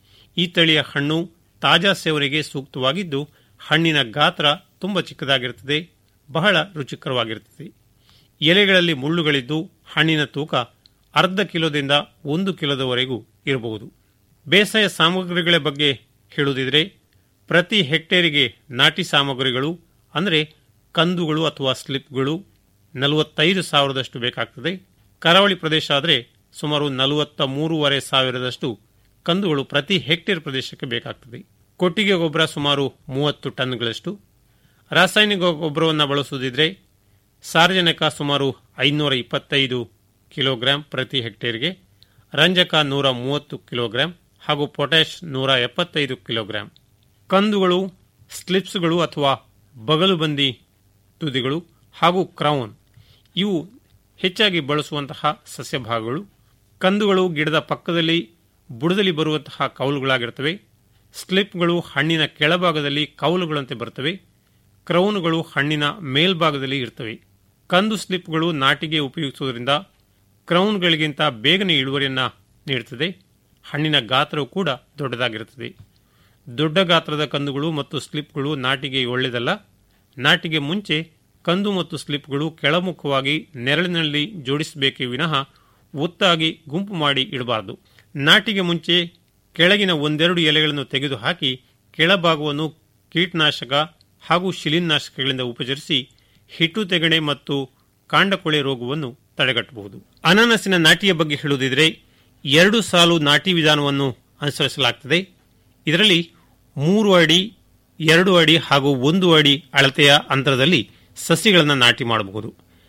ಈ ತಳಿಯ ಹಣ್ಣು ತಾಜಾ ಸೇವನೆಗೆ ಸೂಕ್ತವಾಗಿದ್ದು ಹಣ್ಣಿನ ಗಾತ್ರ ತುಂಬ ಚಿಕ್ಕದಾಗಿರುತ್ತದೆ ಬಹಳ ರುಚಿಕರವಾಗಿರುತ್ತದೆ ಎಲೆಗಳಲ್ಲಿ ಮುಳ್ಳುಗಳಿದ್ದು ಹಣ್ಣಿನ ತೂಕ ಅರ್ಧ ಕಿಲೋದಿಂದ ಒಂದು ಕಿಲೋದವರೆಗೂ ಇರಬಹುದು ಬೇಸಾಯ ಸಾಮಗ್ರಿಗಳ ಬಗ್ಗೆ ಹೇಳುವುದಿದ್ರೆ ಪ್ರತಿ ಹೆಕ್ಟೇರಿಗೆ ನಾಟಿ ಸಾಮಗ್ರಿಗಳು ಅಂದರೆ ಕಂದುಗಳು ಅಥವಾ ಸ್ಲಿಪ್ಗಳು ನಲವತ್ತೈದು ಸಾವಿರದಷ್ಟು ಬೇಕಾಗ್ತದೆ ಕರಾವಳಿ ಪ್ರದೇಶ ಆದರೆ ಸುಮಾರು ನಲವತ್ತ ಮೂರುವರೆ ಸಾವಿರದಷ್ಟು ಕಂದುಗಳು ಪ್ರತಿ ಹೆಕ್ಟೇರ್ ಪ್ರದೇಶಕ್ಕೆ ಬೇಕಾಗ್ತದೆ ಕೊಟ್ಟಿಗೆ ಗೊಬ್ಬರ ಸುಮಾರು ಮೂವತ್ತು ಟನ್ಗಳಷ್ಟು ರಾಸಾಯನಿಕ ಗೊಬ್ಬರವನ್ನು ಬಳಸುವುದಿದ್ರೆ ಸಾರ್ವಜನಿಕ ಸುಮಾರು ಐನೂರ ಇಪ್ಪತ್ತೈದು ಕಿಲೋಗ್ರಾಂ ಪ್ರತಿ ಹೆಕ್ಟೇರ್ಗೆ ರಂಜಕ ನೂರ ಮೂವತ್ತು ಕಿಲೋಗ್ರಾಂ ಹಾಗೂ ಪೊಟ್ಯಾಷ್ ನೂರ ಎಪ್ಪತ್ತೈದು ಕಿಲೋಗ್ರಾಂ ಕಂದುಗಳು ಸ್ಲಿಪ್ಸ್ಗಳು ಅಥವಾ ಬಗಲುಬಂದಿ ತುದಿಗಳು ಹಾಗೂ ಕ್ರೌನ್ ಇವು ಹೆಚ್ಚಾಗಿ ಬಳಸುವಂತಹ ಸಸ್ಯ ಭಾಗಗಳು ಕಂದುಗಳು ಗಿಡದ ಪಕ್ಕದಲ್ಲಿ ಬುಡದಲ್ಲಿ ಬರುವಂತಹ ಕೌಲುಗಳಾಗಿರ್ತವೆ ಸ್ಲಿಪ್ಗಳು ಹಣ್ಣಿನ ಕೆಳಭಾಗದಲ್ಲಿ ಕೌಲುಗಳಂತೆ ಬರ್ತವೆ ಕ್ರೌನ್ಗಳು ಹಣ್ಣಿನ ಮೇಲ್ಭಾಗದಲ್ಲಿ ಇರ್ತವೆ ಕಂದು ಸ್ಲಿಪ್ಗಳು ನಾಟಿಗೆ ಉಪಯೋಗಿಸುವುದರಿಂದ ಕ್ರೌನ್ಗಳಿಗಿಂತ ಬೇಗನೆ ಇಳುವರಿಯನ್ನು ನೀಡುತ್ತದೆ ಹಣ್ಣಿನ ಗಾತ್ರವು ಕೂಡ ದೊಡ್ಡದಾಗಿರುತ್ತದೆ ದೊಡ್ಡ ಗಾತ್ರದ ಕಂದುಗಳು ಮತ್ತು ಸ್ಲಿಪ್ಗಳು ನಾಟಿಗೆ ಒಳ್ಳೆಯದಲ್ಲ ನಾಟಿಗೆ ಮುಂಚೆ ಕಂದು ಮತ್ತು ಸ್ಲಿಪ್ಗಳು ಕೆಳಮುಖವಾಗಿ ನೆರಳಿನಲ್ಲಿ ಜೋಡಿಸಬೇಕೇ ವಿನಃ ಒತ್ತಾಗಿ ಗುಂಪು ಮಾಡಿ ಇಡಬಾರದು ನಾಟಿಗೆ ಮುಂಚೆ ಕೆಳಗಿನ ಒಂದೆರಡು ಎಲೆಗಳನ್ನು ತೆಗೆದುಹಾಕಿ ಕೆಳಭಾಗವನ್ನು ಕೀಟನಾಶಕ ಹಾಗೂ ಶಿಲೀನಾಶಕಗಳಿಂದ ಉಪಚರಿಸಿ ಹಿಟ್ಟು ತೆಗಣೆ ಮತ್ತು ಕಾಂಡಕೊಳೆ ರೋಗವನ್ನು ತಡೆಗಟ್ಟಬಹುದು ಅನಾನಸಿನ ನಾಟಿಯ ಬಗ್ಗೆ ಹೇಳುವುದಿದ್ರೆ ಎರಡು ಸಾಲು ನಾಟಿ ವಿಧಾನವನ್ನು ಅನುಸರಿಸಲಾಗುತ್ತದೆ ಇದರಲ್ಲಿ ಮೂರು ಅಡಿ ಎರಡು ಅಡಿ ಹಾಗೂ ಒಂದು ಅಡಿ ಅಳತೆಯ ಅಂತರದಲ್ಲಿ ಸಸಿಗಳನ್ನು ನಾಟಿ ಮಾಡಬಹುದು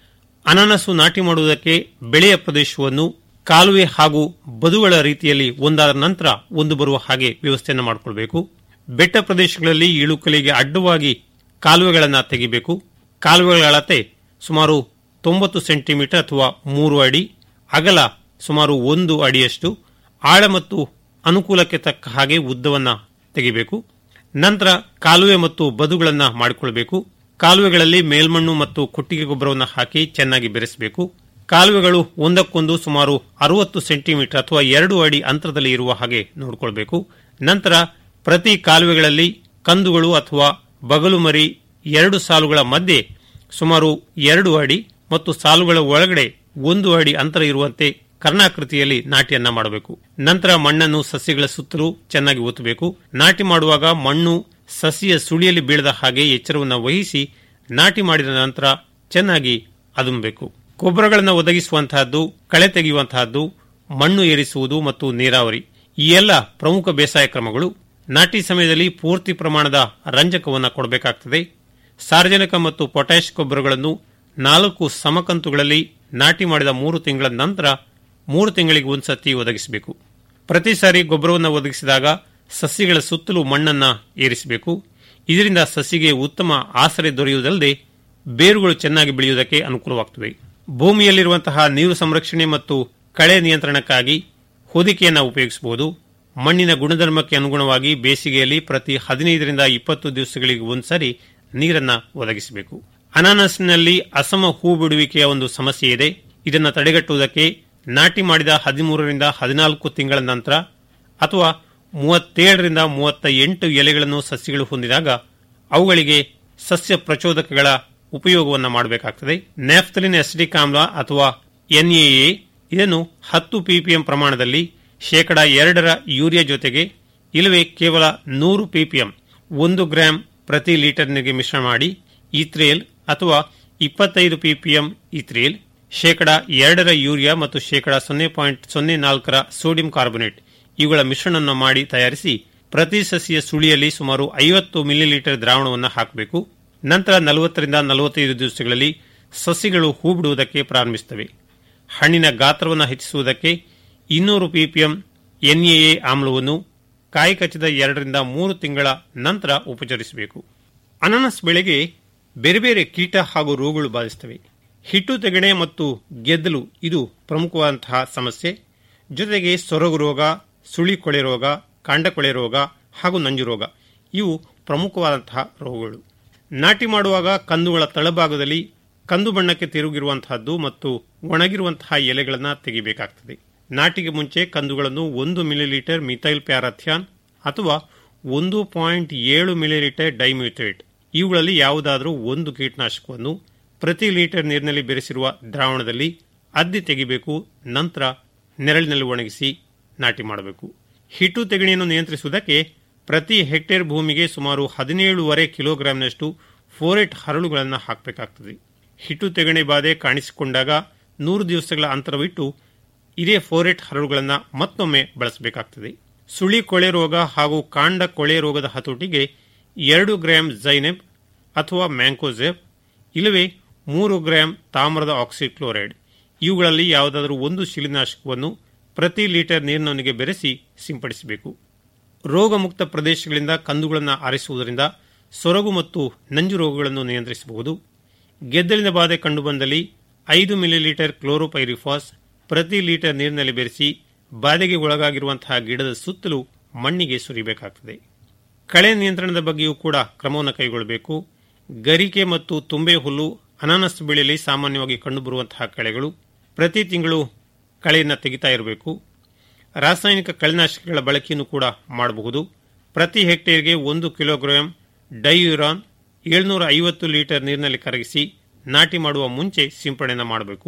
ಅನಾನಸು ನಾಟಿ ಮಾಡುವುದಕ್ಕೆ ಬೆಳೆಯ ಪ್ರದೇಶವನ್ನು ಕಾಲುವೆ ಹಾಗೂ ಬದುಗಳ ರೀತಿಯಲ್ಲಿ ಒಂದಾದ ನಂತರ ಒಂದು ಬರುವ ಹಾಗೆ ವ್ಯವಸ್ಥೆಯನ್ನು ಮಾಡಿಕೊಳ್ಬೇಕು ಬೆಟ್ಟ ಪ್ರದೇಶಗಳಲ್ಲಿ ಇಳುಕಲಿಗೆ ಅಡ್ಡವಾಗಿ ಕಾಲುವೆಗಳನ್ನು ತೆಗಿಬೇಕು ಕಾಲುವೆಗಳ ಅಳತೆ ಸುಮಾರು ತೊಂಬತ್ತು ಸೆಂಟಿಮೀಟರ್ ಅಥವಾ ಮೂರು ಅಡಿ ಅಗಲ ಸುಮಾರು ಒಂದು ಅಡಿಯಷ್ಟು ಆಳ ಮತ್ತು ಅನುಕೂಲಕ್ಕೆ ತಕ್ಕ ಹಾಗೆ ಉದ್ದವನ್ನ ತೆಗಿಬೇಕು ನಂತರ ಕಾಲುವೆ ಮತ್ತು ಬದುಗಳನ್ನು ಮಾಡಿಕೊಳ್ಬೇಕು ಕಾಲುವೆಗಳಲ್ಲಿ ಮೇಲ್ಮಣ್ಣು ಮತ್ತು ಕೊಟ್ಟಿಗೆ ಗೊಬ್ಬರವನ್ನು ಹಾಕಿ ಚೆನ್ನಾಗಿ ಬೆರೆಸಬೇಕು ಕಾಲುವೆಗಳು ಒಂದಕ್ಕೊಂದು ಸುಮಾರು ಅರವತ್ತು ಸೆಂಟಿಮೀಟರ್ ಅಥವಾ ಎರಡು ಅಡಿ ಅಂತರದಲ್ಲಿ ಇರುವ ಹಾಗೆ ನೋಡಿಕೊಳ್ಬೇಕು ನಂತರ ಪ್ರತಿ ಕಾಲುವೆಗಳಲ್ಲಿ ಕಂದುಗಳು ಅಥವಾ ಬಗಲು ಮರಿ ಎರಡು ಸಾಲುಗಳ ಮಧ್ಯೆ ಸುಮಾರು ಎರಡು ಅಡಿ ಮತ್ತು ಸಾಲುಗಳ ಒಳಗಡೆ ಒಂದು ಅಡಿ ಅಂತರ ಇರುವಂತೆ ಕರ್ಣಾಕೃತಿಯಲ್ಲಿ ನಾಟಿಯನ್ನ ಮಾಡಬೇಕು ನಂತರ ಮಣ್ಣನ್ನು ಸಸ್ಯಗಳ ಸುತ್ತಲೂ ಚೆನ್ನಾಗಿ ಒತ್ತಬೇಕು ನಾಟಿ ಮಾಡುವಾಗ ಮಣ್ಣು ಸಸಿಯ ಸುಳಿಯಲ್ಲಿ ಬೀಳದ ಹಾಗೆ ಎಚ್ಚರವನ್ನು ವಹಿಸಿ ನಾಟಿ ಮಾಡಿದ ನಂತರ ಚೆನ್ನಾಗಿ ಅದುಮಬೇಕು ಗೊಬ್ಬರಗಳನ್ನು ಒದಗಿಸುವಂತಹದ್ದು ಕಳೆ ತೆಗೆಯುವಂತಹದ್ದು ಮಣ್ಣು ಏರಿಸುವುದು ಮತ್ತು ನೀರಾವರಿ ಈ ಎಲ್ಲ ಪ್ರಮುಖ ಬೇಸಾಯ ಕ್ರಮಗಳು ನಾಟಿ ಸಮಯದಲ್ಲಿ ಪೂರ್ತಿ ಪ್ರಮಾಣದ ರಂಜಕವನ್ನು ಕೊಡಬೇಕಾಗ್ತದೆ ಸಾರ್ವಜನಿಕ ಮತ್ತು ಪೊಟ್ಯಾಷ್ ಗೊಬ್ಬರಗಳನ್ನು ನಾಲ್ಕು ಸಮಕಂತುಗಳಲ್ಲಿ ನಾಟಿ ಮಾಡಿದ ಮೂರು ತಿಂಗಳ ನಂತರ ಮೂರು ತಿಂಗಳಿಗೆ ಒಂದ್ಸತಿ ಒದಗಿಸಬೇಕು ಪ್ರತಿ ಸಾರಿ ಗೊಬ್ಬರವನ್ನು ಒದಗಿಸಿದಾಗ ಸಸ್ಯಗಳ ಸುತ್ತಲೂ ಮಣ್ಣನ್ನ ಏರಿಸಬೇಕು ಇದರಿಂದ ಸಸಿಗೆ ಉತ್ತಮ ಆಸರೆ ದೊರೆಯುವುದಲ್ಲದೆ ಬೇರುಗಳು ಚೆನ್ನಾಗಿ ಬೆಳೆಯುವುದಕ್ಕೆ ಅನುಕೂಲವಾಗುತ್ತದೆ ಭೂಮಿಯಲ್ಲಿರುವಂತಹ ನೀರು ಸಂರಕ್ಷಣೆ ಮತ್ತು ಕಳೆ ನಿಯಂತ್ರಣಕ್ಕಾಗಿ ಹೊದಿಕೆಯನ್ನು ಉಪಯೋಗಿಸಬಹುದು ಮಣ್ಣಿನ ಗುಣಧರ್ಮಕ್ಕೆ ಅನುಗುಣವಾಗಿ ಬೇಸಿಗೆಯಲ್ಲಿ ಪ್ರತಿ ಹದಿನೈದರಿಂದ ಇಪ್ಪತ್ತು ದಿವಸಗಳಿಗೆ ಒಂದ್ಸರಿ ನೀರನ್ನ ಒದಗಿಸಬೇಕು ಅನಾನಸ್ನಲ್ಲಿ ಅಸಮ ಹೂ ಬಿಡುವಿಕೆಯ ಒಂದು ಸಮಸ್ಯೆ ಇದೆ ಇದನ್ನು ತಡೆಗಟ್ಟುವುದಕ್ಕೆ ನಾಟಿ ಮಾಡಿದ ಹದಿಮೂರರಿಂದ ಹದಿನಾಲ್ಕು ತಿಂಗಳ ನಂತರ ಅಥವಾ ಮೂವತ್ತೇಳರಿಂದ ಮೂವತ್ತ ಎಂಟು ಎಲೆಗಳನ್ನು ಸಸ್ಯಗಳು ಹೊಂದಿದಾಗ ಅವುಗಳಿಗೆ ಸಸ್ಯ ಪ್ರಚೋದಕಗಳ ಉಪಯೋಗವನ್ನು ಮಾಡಬೇಕಾಗ್ತದೆ ನ್ಯಾಫ್ತಲಿನ್ ಅಸಿಡಿಕ್ ಆಮ್ಲ ಅಥವಾ ಎನ್ಎಎ ಇದನ್ನು ಹತ್ತು ಪಿಪಿಎಂ ಪ್ರಮಾಣದಲ್ಲಿ ಶೇಕಡ ಎರಡರ ಯೂರಿಯಾ ಜೊತೆಗೆ ಇಲ್ಲವೇ ಕೇವಲ ನೂರು ಪಿಪಿಎಂ ಒಂದು ಗ್ರಾಂ ಪ್ರತಿ ಲೀಟರ್ ನೀರಿಗೆ ಮಿಶ್ರಣ ಮಾಡಿ ಈತ್ರೇಲ್ ಅಥವಾ ಇಪ್ಪತ್ತೈದು ಪಿಪಿಎಂ ಈತ್ರೇಲ್ ಶೇಕಡ ಎರಡರ ಯೂರಿಯಾ ಮತ್ತು ಶೇಕಡ ಸೊನ್ನೆ ಪಾಯಿಂಟ್ ಸೊನ್ನೆ ನಾಲ್ಕರ ಸೋಡಿಯಂ ಕಾರ್ಬೊನೇಟ್ ಇವುಗಳ ಮಿಶ್ರಣವನ್ನು ಮಾಡಿ ತಯಾರಿಸಿ ಪ್ರತಿ ಸಸಿಯ ಸುಳಿಯಲ್ಲಿ ಸುಮಾರು ಐವತ್ತು ಮಿಲಿಲೀಟರ್ ದ್ರಾವಣವನ್ನು ಹಾಕಬೇಕು ನಂತರ ನಲವತ್ತರಿಂದ ನಲವತ್ತೈದು ದಿವಸಗಳಲ್ಲಿ ಸಸಿಗಳು ಹೂ ಬಿಡುವುದಕ್ಕೆ ಪ್ರಾರಂಭಿಸುತ್ತವೆ ಹಣ್ಣಿನ ಗಾತ್ರವನ್ನು ಹೆಚ್ಚಿಸುವುದಕ್ಕೆ ಇನ್ನೂರು ಪಿಪಿಎಂ ಎನ್ಎಎ ಆಮ್ಲವನ್ನು ಕಾಯಿ ಕಚ್ಚಿದ ಎರಡರಿಂದ ಮೂರು ತಿಂಗಳ ನಂತರ ಉಪಚರಿಸಬೇಕು ಅನಾನಸ್ ಬೆಳೆಗೆ ಬೇರೆ ಬೇರೆ ಕೀಟ ಹಾಗೂ ರೋಗಗಳು ಬಾಧಿಸುತ್ತವೆ ಹಿಟ್ಟು ತೆಗಣೆ ಮತ್ತು ಗೆದ್ದಲು ಇದು ಪ್ರಮುಖವಾದಂತಹ ಸಮಸ್ಯೆ ಜೊತೆಗೆ ಸೊರಗು ರೋಗ ಸುಳಿ ಕೊಳೆ ರೋಗ ಕಾಂಡಕೊಳೆ ರೋಗ ಹಾಗೂ ನಂಜು ರೋಗ ಇವು ಪ್ರಮುಖವಾದಂತಹ ರೋಗಗಳು ನಾಟಿ ಮಾಡುವಾಗ ಕಂದುಗಳ ತಳಭಾಗದಲ್ಲಿ ಕಂದು ಬಣ್ಣಕ್ಕೆ ತಿರುಗಿರುವಂತಹದ್ದು ಮತ್ತು ಒಣಗಿರುವಂತಹ ಎಲೆಗಳನ್ನು ತೆಗಿಬೇಕಾಗ್ತದೆ ನಾಟಿಗೆ ಮುಂಚೆ ಕಂದುಗಳನ್ನು ಒಂದು ಮಿಲಿಲೀಟರ್ ಮಿಥೈಲ್ ಪ್ಯಾರಾಥ್ಯಾನ್ ಅಥವಾ ಒಂದು ಪಾಯಿಂಟ್ ಏಳು ಮಿಲಿಲೀಟರ್ ಡೈಮ್ಯೂಥೇಟ್ ಇವುಗಳಲ್ಲಿ ಯಾವುದಾದರೂ ಒಂದು ಕೀಟನಾಶಕವನ್ನು ಪ್ರತಿ ಲೀಟರ್ ನೀರಿನಲ್ಲಿ ಬೆರೆಸಿರುವ ದ್ರಾವಣದಲ್ಲಿ ಅದ್ದಿ ತೆಗಿಬೇಕು ನಂತರ ನೆರಳಿನಲ್ಲಿ ಒಣಗಿಸಿ ನಾಟಿ ಮಾಡಬೇಕು ಹಿಟ್ಟು ತೆಗಣಿಯನ್ನು ನಿಯಂತ್ರಿಸುವುದಕ್ಕೆ ಪ್ರತಿ ಹೆಕ್ಟೇರ್ ಭೂಮಿಗೆ ಸುಮಾರು ಹದಿನೇಳುವರೆ ಕಿಲೋಗ್ರಾಂನಷ್ಟು ಫೋರೆಟ್ ಹರಳುಗಳನ್ನು ಹಾಕಬೇಕಾಗ್ತದೆ ಹಿಟ್ಟು ತೆಗಣೆ ಬಾಧೆ ಕಾಣಿಸಿಕೊಂಡಾಗ ನೂರು ದಿವಸಗಳ ಅಂತರವಿಟ್ಟು ಇದೇ ಫೋರೆಟ್ ಹರಳುಗಳನ್ನು ಮತ್ತೊಮ್ಮೆ ಬಳಸಬೇಕಾಗ್ತದೆ ಸುಳಿ ಕೊಳೆ ರೋಗ ಹಾಗೂ ಕಾಂಡ ಕೊಳೆ ರೋಗದ ಹತೋಟಿಗೆ ಎರಡು ಗ್ರಾಂ ಜೈನೆಬ್ ಅಥವಾ ಮ್ಯಾಂಕೋಜೆಬ್ ಇಲ್ಲವೇ ಮೂರು ಗ್ರಾಂ ತಾಮ್ರದ ಆಕ್ಸಿಕ್ಲೋರೈಡ್ ಇವುಗಳಲ್ಲಿ ಯಾವುದಾದರೂ ಒಂದು ಶಿಲಿನಾಶಕವನ್ನು ಪ್ರತಿ ಲೀಟರ್ ನೀರಿನೊಂದಿಗೆ ಬೆರೆಸಿ ಸಿಂಪಡಿಸಬೇಕು ರೋಗಮುಕ್ತ ಪ್ರದೇಶಗಳಿಂದ ಕಂದುಗಳನ್ನು ಆರಿಸುವುದರಿಂದ ಸೊರಗು ಮತ್ತು ನಂಜು ರೋಗಗಳನ್ನು ನಿಯಂತ್ರಿಸಬಹುದು ಗೆದ್ದಲಿನ ಬಾಧೆ ಕಂಡುಬಂದಲ್ಲಿ ಐದು ಮಿಲಿಲೀಟರ್ ಕ್ಲೋರೋಪೈರಿಫಾಸ್ ಪ್ರತಿ ಲೀಟರ್ ನೀರಿನಲ್ಲಿ ಬೆರೆಸಿ ಬಾಧೆಗೆ ಒಳಗಾಗಿರುವಂತಹ ಗಿಡದ ಸುತ್ತಲೂ ಮಣ್ಣಿಗೆ ಸುರಿಬೇಕಾಗ್ತದೆ ಕಳೆ ನಿಯಂತ್ರಣದ ಬಗ್ಗೆಯೂ ಕೂಡ ಕ್ರಮವನ್ನು ಕೈಗೊಳ್ಳಬೇಕು ಗರಿಕೆ ಮತ್ತು ತುಂಬೆ ಹುಲ್ಲು ಅನಾನಸ್ ಬೆಳೆಯಲ್ಲಿ ಸಾಮಾನ್ಯವಾಗಿ ಕಂಡುಬರುವಂತಹ ಕಳೆಗಳು ಪ್ರತಿ ತಿಂಗಳು ಕಳೆಯನ್ನು ತೆಗಿತಾ ಇರಬೇಕು ರಾಸಾಯನಿಕ ಕಳೆನಾಶಕಗಳ ಬಳಕೆಯನ್ನು ಕೂಡ ಮಾಡಬಹುದು ಪ್ರತಿ ಹೆಕ್ಟೇರ್ಗೆ ಒಂದು ಕಿಲೋಗ್ರಾಂ ಡೈಯುರಾನ್ ಏಳ್ನೂರ ಐವತ್ತು ಲೀಟರ್ ನೀರಿನಲ್ಲಿ ಕರಗಿಸಿ ನಾಟಿ ಮಾಡುವ ಮುಂಚೆ ಸಿಂಪಡಣೆ ಮಾಡಬೇಕು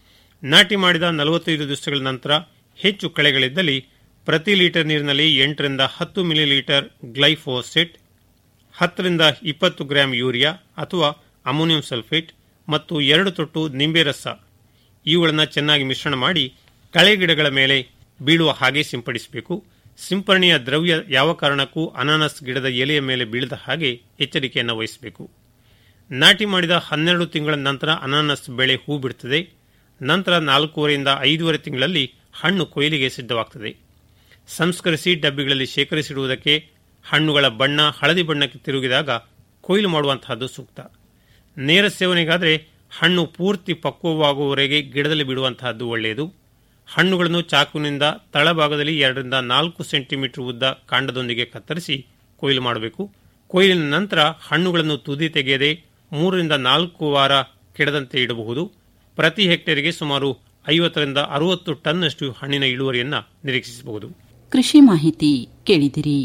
ನಾಟಿ ಮಾಡಿದ ನಲವತ್ತೈದು ದಿವಸಗಳ ನಂತರ ಹೆಚ್ಚು ಕಳೆಗಳಿದ್ದಲ್ಲಿ ಪ್ರತಿ ಲೀಟರ್ ನೀರಿನಲ್ಲಿ ಎಂಟರಿಂದ ಹತ್ತು ಮಿಲಿಲೀಟರ್ ಗ್ಲೈಫೋಸೆಟ್ ಹತ್ತರಿಂದ ಇಪ್ಪತ್ತು ಗ್ರಾಂ ಯೂರಿಯಾ ಅಥವಾ ಅಮೋನಿಯಂ ಸಲ್ಫೇಟ್ ಮತ್ತು ಎರಡು ತೊಟ್ಟು ನಿಂಬೆ ರಸ ಇವುಗಳನ್ನು ಚೆನ್ನಾಗಿ ಮಿಶ್ರಣ ಮಾಡಿ ಕಳೆ ಗಿಡಗಳ ಮೇಲೆ ಬೀಳುವ ಹಾಗೆ ಸಿಂಪಡಿಸಬೇಕು ಸಿಂಪರಣೆಯ ದ್ರವ್ಯ ಯಾವ ಕಾರಣಕ್ಕೂ ಅನಾನಸ್ ಗಿಡದ ಎಲೆಯ ಮೇಲೆ ಬೀಳದ ಹಾಗೆ ಎಚ್ಚರಿಕೆಯನ್ನು ವಹಿಸಬೇಕು ನಾಟಿ ಮಾಡಿದ ಹನ್ನೆರಡು ತಿಂಗಳ ನಂತರ ಅನಾನಸ್ ಬೆಳೆ ಹೂ ಬಿಡುತ್ತದೆ ನಂತರ ನಾಲ್ಕೂವರೆಯಿಂದ ಐದೂವರೆ ತಿಂಗಳಲ್ಲಿ ಹಣ್ಣು ಕೊಯ್ಲಿಗೆ ಸಿದ್ಧವಾಗ್ತದೆ ಸಂಸ್ಕರಿಸಿ ಡಬ್ಬಿಗಳಲ್ಲಿ ಶೇಖರಿಸಿಡುವುದಕ್ಕೆ ಹಣ್ಣುಗಳ ಬಣ್ಣ ಹಳದಿ ಬಣ್ಣಕ್ಕೆ ತಿರುಗಿದಾಗ ಕೊಯ್ಲು ಮಾಡುವಂತಹದ್ದು ಸೂಕ್ತ ನೇರ ಸೇವನೆಗಾದರೆ ಹಣ್ಣು ಪೂರ್ತಿ ಪಕ್ವವಾಗುವವರೆಗೆ ಗಿಡದಲ್ಲಿ ಬಿಡುವಂತಹದ್ದು ಒಳ್ಳೆಯದು ಹಣ್ಣುಗಳನ್ನು ಚಾಕುವಿನಿಂದ ತಳಭಾಗದಲ್ಲಿ ಎರಡರಿಂದ ನಾಲ್ಕು ಸೆಂಟಿಮೀಟರ್ ಉದ್ದ ಕಾಂಡದೊಂದಿಗೆ ಕತ್ತರಿಸಿ ಕೊಯ್ಲು ಮಾಡಬೇಕು ಕೊಯ್ಲಿನ ನಂತರ ಹಣ್ಣುಗಳನ್ನು ತುದಿ ತೆಗೆಯದೆ ಮೂರರಿಂದ ನಾಲ್ಕು ವಾರ ಕೆಡದಂತೆ ಇಡಬಹುದು ಪ್ರತಿ ಹೆಕ್ಟೇರಿಗೆ ಸುಮಾರು ಐವತ್ತರಿಂದ ಅರವತ್ತು ಟನ್ನಷ್ಟು ಹಣ್ಣಿನ ಇಳುವರಿಯನ್ನು ನಿರೀಕ್ಷಿಸಬಹುದು ಕೃಷಿ ಮಾಹಿತಿ ಕೇಳಿದಿರಿ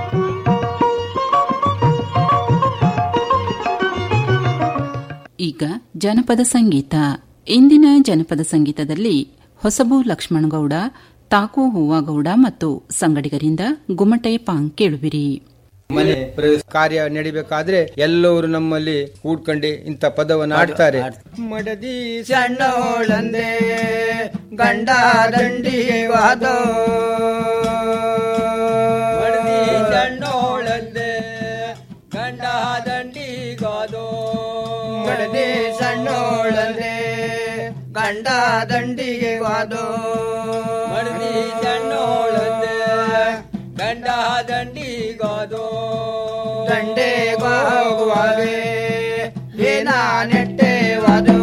ಈಗ ಜನಪದ ಸಂಗೀತ ಇಂದಿನ ಜನಪದ ಸಂಗೀತದಲ್ಲಿ ಹೊಸಬು ಲಕ್ಷ್ಮಣಗೌಡ ತಾಕು ಹೂವಗೌಡ ಮತ್ತು ಸಂಗಡಿಗರಿಂದ ಗುಮಟೆ ಪಾಂಗ್ ಕೇಳುವಿರಿ ಮನೆ ಪ್ರವೇಶ ಕಾರ್ಯ ನಡಿಬೇಕಾದ್ರೆ ಎಲ್ಲರೂ ನಮ್ಮಲ್ಲಿ ಕೂಡ್ಕೊಂಡು ಇಂಥ ಪದವನ್ನು ಆಡ್ತಾರೆ ಮಡದಿ ಸಣ್ಣೋಳಂದೆ ಗಂಡ ದಂಡಿ ವಾದೋ ಮಡದಿ ಸಣ್ಣೋಳಂದೆ ಗಂಡ ದಂಡಿ ಗಾದೋ ಮಡದಿ ಸಣ್ಣೋಳಂದೆ ಗಂಡ ದಂಡಿಗೆ ವಾದೋ ಮಡದಿ ಸಣ್ಣೋಳಂದೆ ಗಂಡ ದಂಡಿಗೋದು ದಂಡೆಗೋಗುವಾಗೆ ಏನ ನೆಟ್ಟೆವಾದು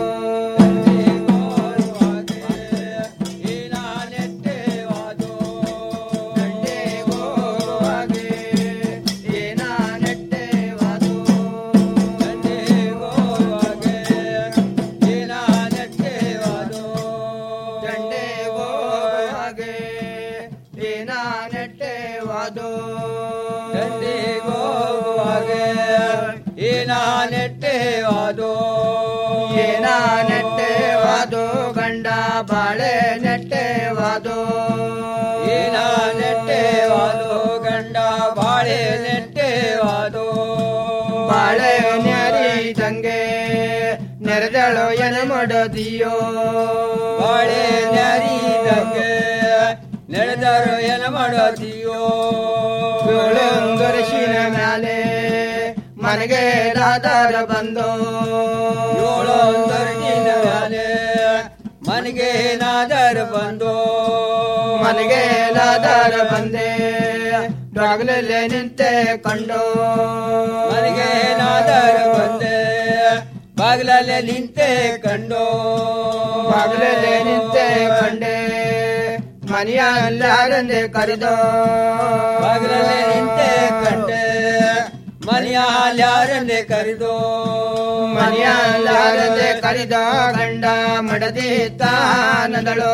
ನೆಟ್ಟೆವಾದು ಏನ ನೆಟ್ಟೆವಾದು ಏನ ನೆಟ್ಟೆವಾದು ಗಂಡ ಬಾಳೆ ನೆಟ್ಟೆವಾದು ಏನ ನೆಟ್ಟೆವಾದು ಗಂಡ ಬಾಳೆ ನೆಟ್ಟೆವಾದು ಬಾಳೆ ನೆರಿದಂಗೆ ನೆರೆದಳು ಎನ ಮಾಡದಿಯೋ ಬಾಳೆ ನೆರಿದಂಗೆ ನಡೆದರು ಎನ ಮಾಡದಿಯೋ ಏಳೊಂದರಶಿನ ಮ್ಯಾಲೆ ಮನೆಗೆ ರಾಧಾರ ಬಂದು ಏಳೊಂದರಶಿನ ಮ್ಯಾಲೆ ಮನೆಗೆ ನಾದರ ಬಂದು ಮನೆಗೆ ನಾದರ ಬಂದೆ ಬಾಗಿಲಲ್ಲೇ ನಿಂತೆ ಕಂಡು ಮನೆಗೆ ನಾದರ ಬಂದೆ ಬಾಗಿಲಲ್ಲೇ ನಿಂತೆ ಕಂಡು ಬಾಗಿಲಲ್ಲೇ ನಿಂತೆ ಕಂಡೆ ಮನೆಯಲ್ಲಾರಂದೆ ಕರೆದು ಬಾಗಿಲಲ್ಲೇ ನಿಂತೆ ಕಂಡೆ ಮನೆಯಲ್ಲಾರಂದೆ ಕರೆದು ಮನೆಯಲ್ಲಾರಂದೆ ಕರೆದ ಗಂಡ ಮಡದಿ ತಾನದಳು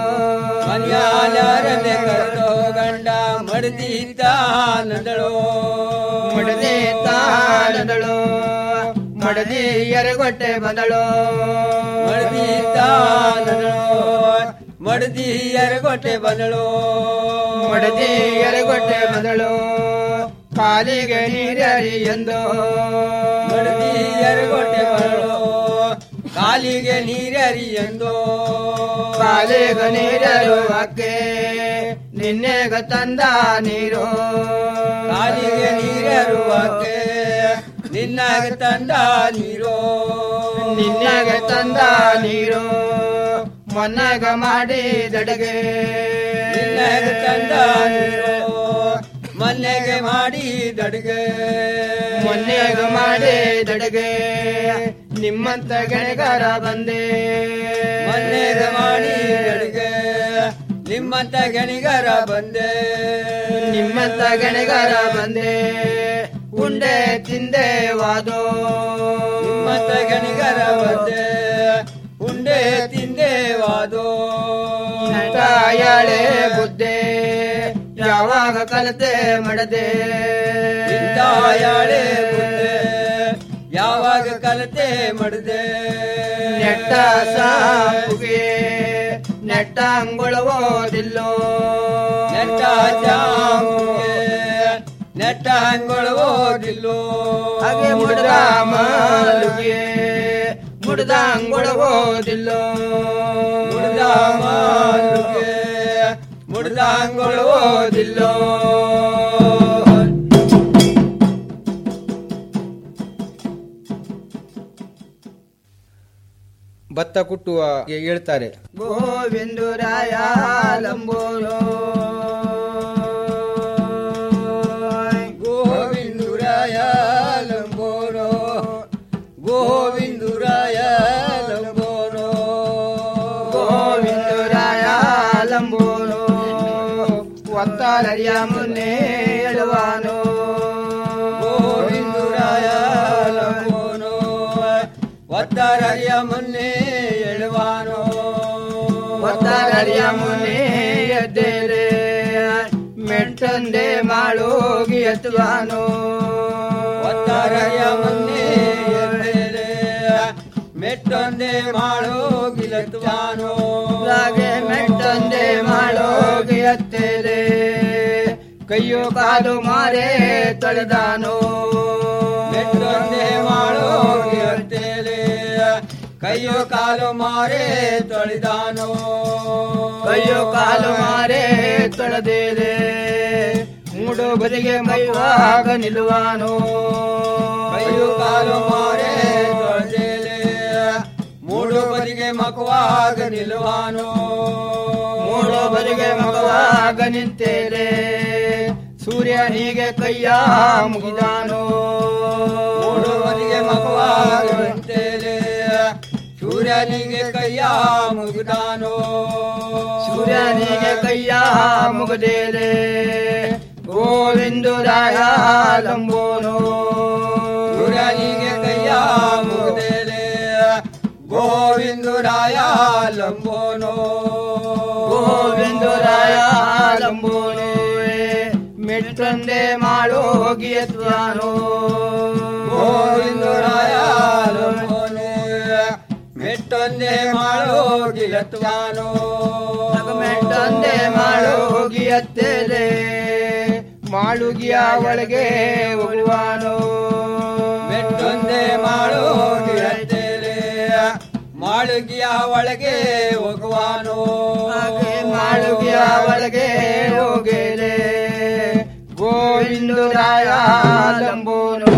ಮನೆಯಲ್ಲಾರಂದೆ ಕರೆದು ಗಂಡ ಮಡದಿ ತಾನದಳು ಮಡದಿ ತಾನದಳು ಮಡದಿ ಎರಗೊಟ್ಟೆ ಬಂದಳು ಮಡದಿ ತಾನದಳು ಮಡದಿ ಎರಗೊಟ್ಟೆ ಬಂದಳು ಮಡದಿ ಎರಗೊಟ್ಟೆ ಬಂದಳು ಕಾಲಿಗೆ ನೀರರಿ ಎಂದು ಮಡದಿ ಎರಗೊಟ್ಟೆ ಬಂದಳು ಕಾಲಿಗೆ ನೀರರಿ ಎಂದು ಕಾಲಿಗೆ ನೀರರು ಅಕ್ಕೆ ನಿನ್ನೆಗ ತಂದ ನೀರು ಕಾಲಿಗೆ ನೀರರು ಅಕ್ಕೆ ನಿನ್ನಾಗ ತಂದ ನೀರು ನಿನ್ನಾಗ ತಂದ ನೀರು ಮೊನ್ನಾಗ ಮಾಡಿದಡಿಗೆ ನಿನ್ನಾಗ ತಂದ ನೀರು ಮೊನ್ನೆಗೆ ಮಾಡಿದಡಿಗೆ ಮೊನ್ನೆಗ ಮಾಡಿದಡಿಗೆ ನಿಮ್ಮಂತ ಗೆಣಗಾರ ಬಂದೆ ಮೊನ್ನೆಗ ಮಾಡಿದಡಿಗೆ ನಿಮ್ಮಂತ ಗಣಿಗಾರ ಬಂದೆ ನಿಮ್ಮಂತ ಗಣಿಗಾರ ಬಂದೆ ಉಂಡೆ ತಿಂದೆ ವಾದೋ ನಿಮ್ಮಂತ ಗಣಿಗಾರ ಬಂದೆ ಉಂಡೆ ತಿಂದೆ ವಾದೋ ತಾಯಾಳೆ ಬುದ್ಧೆ ಯಾವಾಗ ಕಲತೆ ಮಾಡದೆ ತಾಯಾಳೆ ಬುದ್ಧೆ ಯಾವಾಗ ಕಲತೆ ಮಾಡದೆ ನೆಟ್ಟ ಸಾಪುಗೆ ನೆಟ್ಟ ಅಂಗುಳವೋದಿಲ್ಲೋ ನೆಟ್ಟ ಜಾಂಬುಗೆ ನೆಟ್ಟ ಅಂಗುಳವೋದಿಲ್ಲೋ ಹಾಗೆ ಮುಡ್ದ ಮಾಲುಗೆ ಮುಡ್ದ ಅಂಗುಳವೋದಿಲ್ಲೋ ಮುಡ್ದ ಮಾಲುಗೆ ಮುಡ್ದ ನೆಟ್ಟಂಗೊಳ್ಳುವುದಿಲ್ಲೋ ಭತ್ತ ಕುಟ್ಟುವ ಹೇಳ್ತಾರೆ ಗೋವಿಂದುರಾಯ ಲಂಬೋಲೋ ಗೋವಿಂದುರಾಯ ಲಂಬೋಲೋ ಗೋವಿಂದುರಾಯ ಲಂಬೋಲೋ ಗೋವಿಂದುರಾಯ ಲಂಬೋಲೋ ಒತ್ತಾಲರಿಯ ಮುನ್ನೆ ಎಳುವಾನೋ ಗೋವಿಂದುರಾಯ ಲಂಬೋನೋ ಒತ್ತಾರರಿಯ ಮುನ್ನೆ ಎಳುವಾನೋ ಒತ್ತಾರರಿಯ ಮುನ್ನೆ ಎದ್ದೇರೆ ಮೆಟ್ಟಂದೆ ಮಾಡೋಗಿ ಎತ್ತುವಾನೋ ಒತ್ತಾರರಿಯ ಮುನ್ನೆ ಎದ್ದೇರೆ ಮೆಟ್ಟೊಂದೆ ಮಾಡೋಗಿ ಎತ್ತುವಾನೋ ಹಾಗೆ ಮೆಟ್ಟೊಂದೆ ಮಾಡೋಗಿ ಎತ್ತೇರೆ ಕೈಯೋ ಕಾಲು ಮಾರೆ ತೊಳೆದಾನೋ ಮೆಟ್ಟೊಂದೆ ಮಾಡೋಗಿ ಎತ್ತೇರೆ ಕೈಯೋ ಕಾಲು ಮಾರೆ ತೊಳೆದಾನೋ ಕೈಯೋ ಕಾಲು ಮಾರೆ ತೊಳೆದೇರೆ ಮೂಡು ಬದಿಗೆ ಮೈವಾಗ ನಿಲ್ಲುವಾನೋ ಕೈಯೋ ಕಾಲು ಮಾರೆ ತೊಳೆದೇಲೆ ಮೂಡು ಬದಿಗೆ ಮಕವಾಗ ನಿಲ್ಲುವಾನೋ ಮೂಡು ಬದಿಗೆ ಮಕವಾಗ ನಿಂತೇರೆ ಸೂರ್ಯನಿಗೆ ಕೈಯ ಮುಗಿದಾನೋ ಮೂಡು ಬದಿಗೆ ಮಕವಾಗ ನಿಂತೇರೆ ಸೂರ್ಯನಿಗೆ ಕೈಯ ಮುಗಿದಾನೋ ಸೂರ್ಯನಿಗೆ ಕೈಯ ಮುಗದೇಲೆ ಗೋವಿಂದುರಾಯ ಲಂಬೋನೋ ಸೂರ್ಯನಿಗೆ ಕೈಯ ಮುಗದೇಲೆ ಗೋವಿಂದುರಾಯ ಲಂಬೋನೋ ಗೋವಿಂದುರಾಯ ಲಂಬೋನೋ ಮೆಟ್ಟಂದೆ ಮಾಡೋಗಿ ಎತ್ತುವಾನೋ ಗೋವಿಂದುರಾಯ ಲಂಬೋನೋ ಮೆಟ್ಟೊಂದೆ ಮಾಡೋಗಿ ಎತ್ತುವಾನೋ ಮೆಟ್ಟೊಂದೆ ಮಾಡೋಗಿ ಎತ್ತಲೆ ಮಾಳುಗಿಯ ಒಳಗೆ ಹೋಗುವಾನೋ ಮೆಟ್ಟೊಂದೆ ಮಾಡೋಗಿ ಎತ್ತಲೆ ಮಾಳುಗಿಯ ಒಳಗೆ ಹೋಗುವಾನೋ ಮಾಳುಗಿಯ ಒಳಗೆ ಹೋಗೇಲೆ ಗೋವಿಂದುರಾಯ ಲಂಬೋನೋ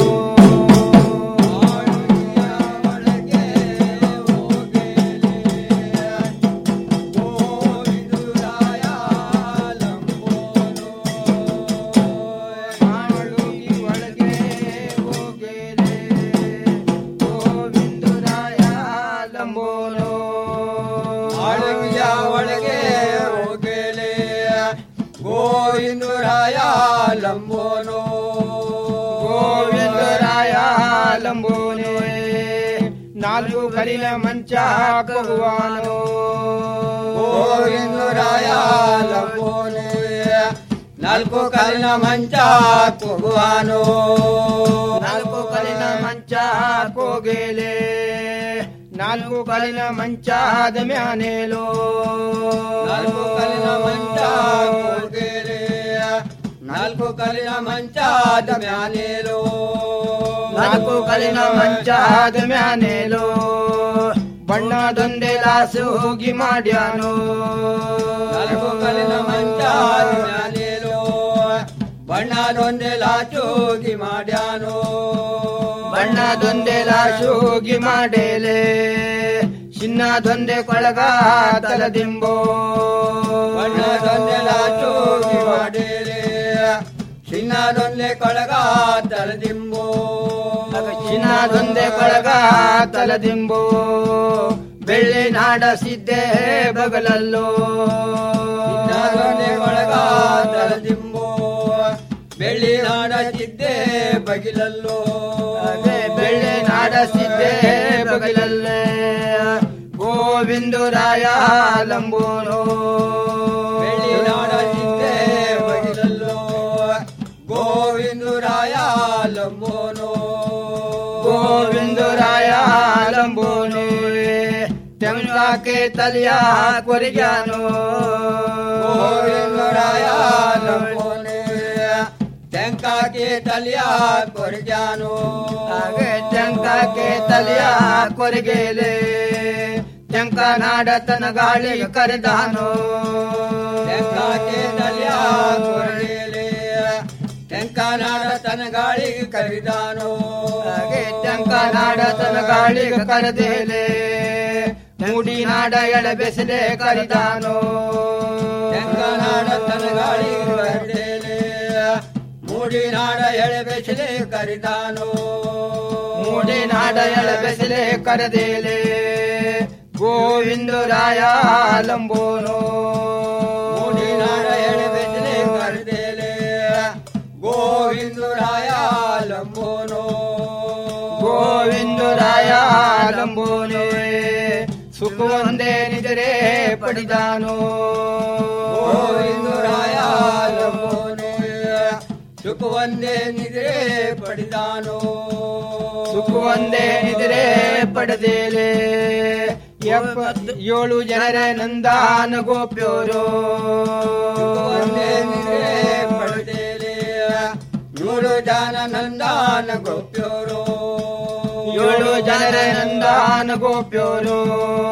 ಲಂಬೋನೋ ಆಳುವಿಯ ಒಳಗೆ ಹೋಗಲೆ ಗೋವಿಂದರಾಯ ಲಂಬೋನೋ ಗೋವಿಂದರಾಯ ಲಂಬೋನೋ ನಾಲ್ಕು ಕಲಿನ ಮಂಚ ಕಗುವಾನೋ ಗೋವಿಂದರಾಯ ಲಂಬೋನೋ ನಾಲ್ಕು ಕಲಿನ ಮಂಚ ಕೊಗುವಾನೋ ನಾಲ್ಕು ಕಲಿನ ಮಂಚ ಕೋಗೆಲೆ ನಾಲ್ಕು ಕಲಿನ ಮಂಚಾದ ಮ್ಯಾನೇಲೋ ನಾಲ್ಕು ಕಲಿನ ಮಂಚ ಕೋಗೆಲೆ ನಾಲ್ಕು ಕಲಿನ ಮಂಚಾದ ಮ್ಯಾನೇಲೋ ನಾಲ್ಕು ಕಲಿನ ಮಂಚಾದ ಮ್ಯಾನೇಲೋ ಬಣ್ಣದೊಂದೆ ಲಾಸು ಹೋಗಿ ಮಾಡ್ಯಾನೋ ನಾಲ್ಕು ಕಲಿನ ಮಂಚಾದ ಮ್ಯಾನೇಲೋ ಬಣ್ಣದೊಂದೆ ಲಾಚೋಗಿ ಮಾಡ್ಯಾನೋ ಬಣ್ಣದೊಂದೆ ಲಾಚೋಗಿ ಮಾಡೇಲೆ ಚಿನ್ನದೊಂದೆ ಕೊಳಗ ತಲದಿಂಬೋ ಬಣ್ಣದೊಂದೆ ಲಾಚೋಗಿ ಮಾಡೇಲೆ ಚಿನ್ನದೊಂದೆ ಕೊಳಗ ತಲದಿಂಬೋ ಚಿನ್ನದೊಂದೆ ಕೊಳಗ ತಲದಿಂಬೋ ಬೆಳ್ಳಿ ನಾಡ ಸಿದ್ದೆ ಬಗಲಲ್ಲೋ ಚಿನ್ನದೊಂದೆ ಕೊಳಗ ತಲದಿಂಬೋ ಬೆಳ್ಳಿ ನಾಡ ಸಿದ್ದೆ ಬಗಿಲಲ್ಲೋ ಬೆಳ್ಳಿ ನಾಡ ಸಿದ್ದೆ ಬಗಿಲಲ್ಲೇ ಗೋವಿಂದರಾಯ ಲಂಬೋನೋ ಬೆಳ್ಳಿ ನಾಡ ಸಿದ್ದೆ ಬಗಿಲಲ್ಲೋ ಗೋವಿಂದರಾಯ ಲಂಬೋನೋ ಗೋವಿಂದರಾಯ ಲಂಬೋನೋ ತೆಂಗಾಕೆ ತಲಿಯ ಕೊರಿಗಾನೋ ಗೋವಿಂದರಾಯ ಲಂಬೋನೇ ತೆಂಕಾಕೆ ತಲಿಯ ಕೊರಿಗಾನೋ ಹಾಗೆ ತೆಂಕಾಕೆ ತಲಿಯ ಕೊರಿಗೇಲೆ ತೆಂಕ ನಾಡ ತನ ಗಾಳಿ ಕರೆದಾನೋ ಟೆಂಕಾಕೆ ತಲಿಯ ಕೊರಗೇಲೆ ಟೆಂಕನಾಡ ತನ ಗಾಳಿಗೆ ಕರೆದಾನು ಟಂಕನಾಡ ತನ ಗಾಳಿಗೆ ಕರೆದೇಲೆ ಮೂಡಿ ನಾಡ ಎಳ ಬೆಸಲೆ ಕರಿದಾನೋ ಟೆಂಕನಾಡ ತನ ಗಾಳಿಗೆ ಕರೆದೇಲೆ ಮೂಡಿ ನಾಡ ಎಳೆ ಬೆಸಲೆ ಕರಿದಾನು ಮೂಡಿ ನಾಡ ಎಳ ಬೆಸಲೆ ಕರೆದೇಲೆ ಗೋವಿಂದ ರಾಯ ಲಂಬೋನೋ ಮೂಡಿ ನಾಡ ಎಳೆ ಬೆಸಲೆ ಕರೆದೇಲೆ ಗೋವಿಂದ ರಾಯ ಲಂಬೋನೋ ಗೋವಿಂದ ರಾಯ ಲಂಬೋನೇ ಸುಖವಂದೇ ನಿದರೆ ಪಡಿದಾನೋ ಗೋವಿಂದ ರಾಯ ಲಂಬೋನೇ ಸುಖವಂದೇ ನಿದ್ರೆ ಪಡಿದಾನೋ ಸುಖವಂದೇ ನಿದ್ರೆ ಪಡೆದೇಲೆ ಎಪ್ಪತ್ತು ಏಳು ಜನರ ನಂದಾನ ಗೋಪ್ಯೋರು ಸುಖವಂದೇ ನಿದ್ರೆ ಪಡೆದೇಲೆ ನೂರು ಜನ ನಂದಾನ ಗೋಪ್ಯೋರು ಏಳು ಜನರ ನಂದಾನ ಗೋಪ್ಯೋರು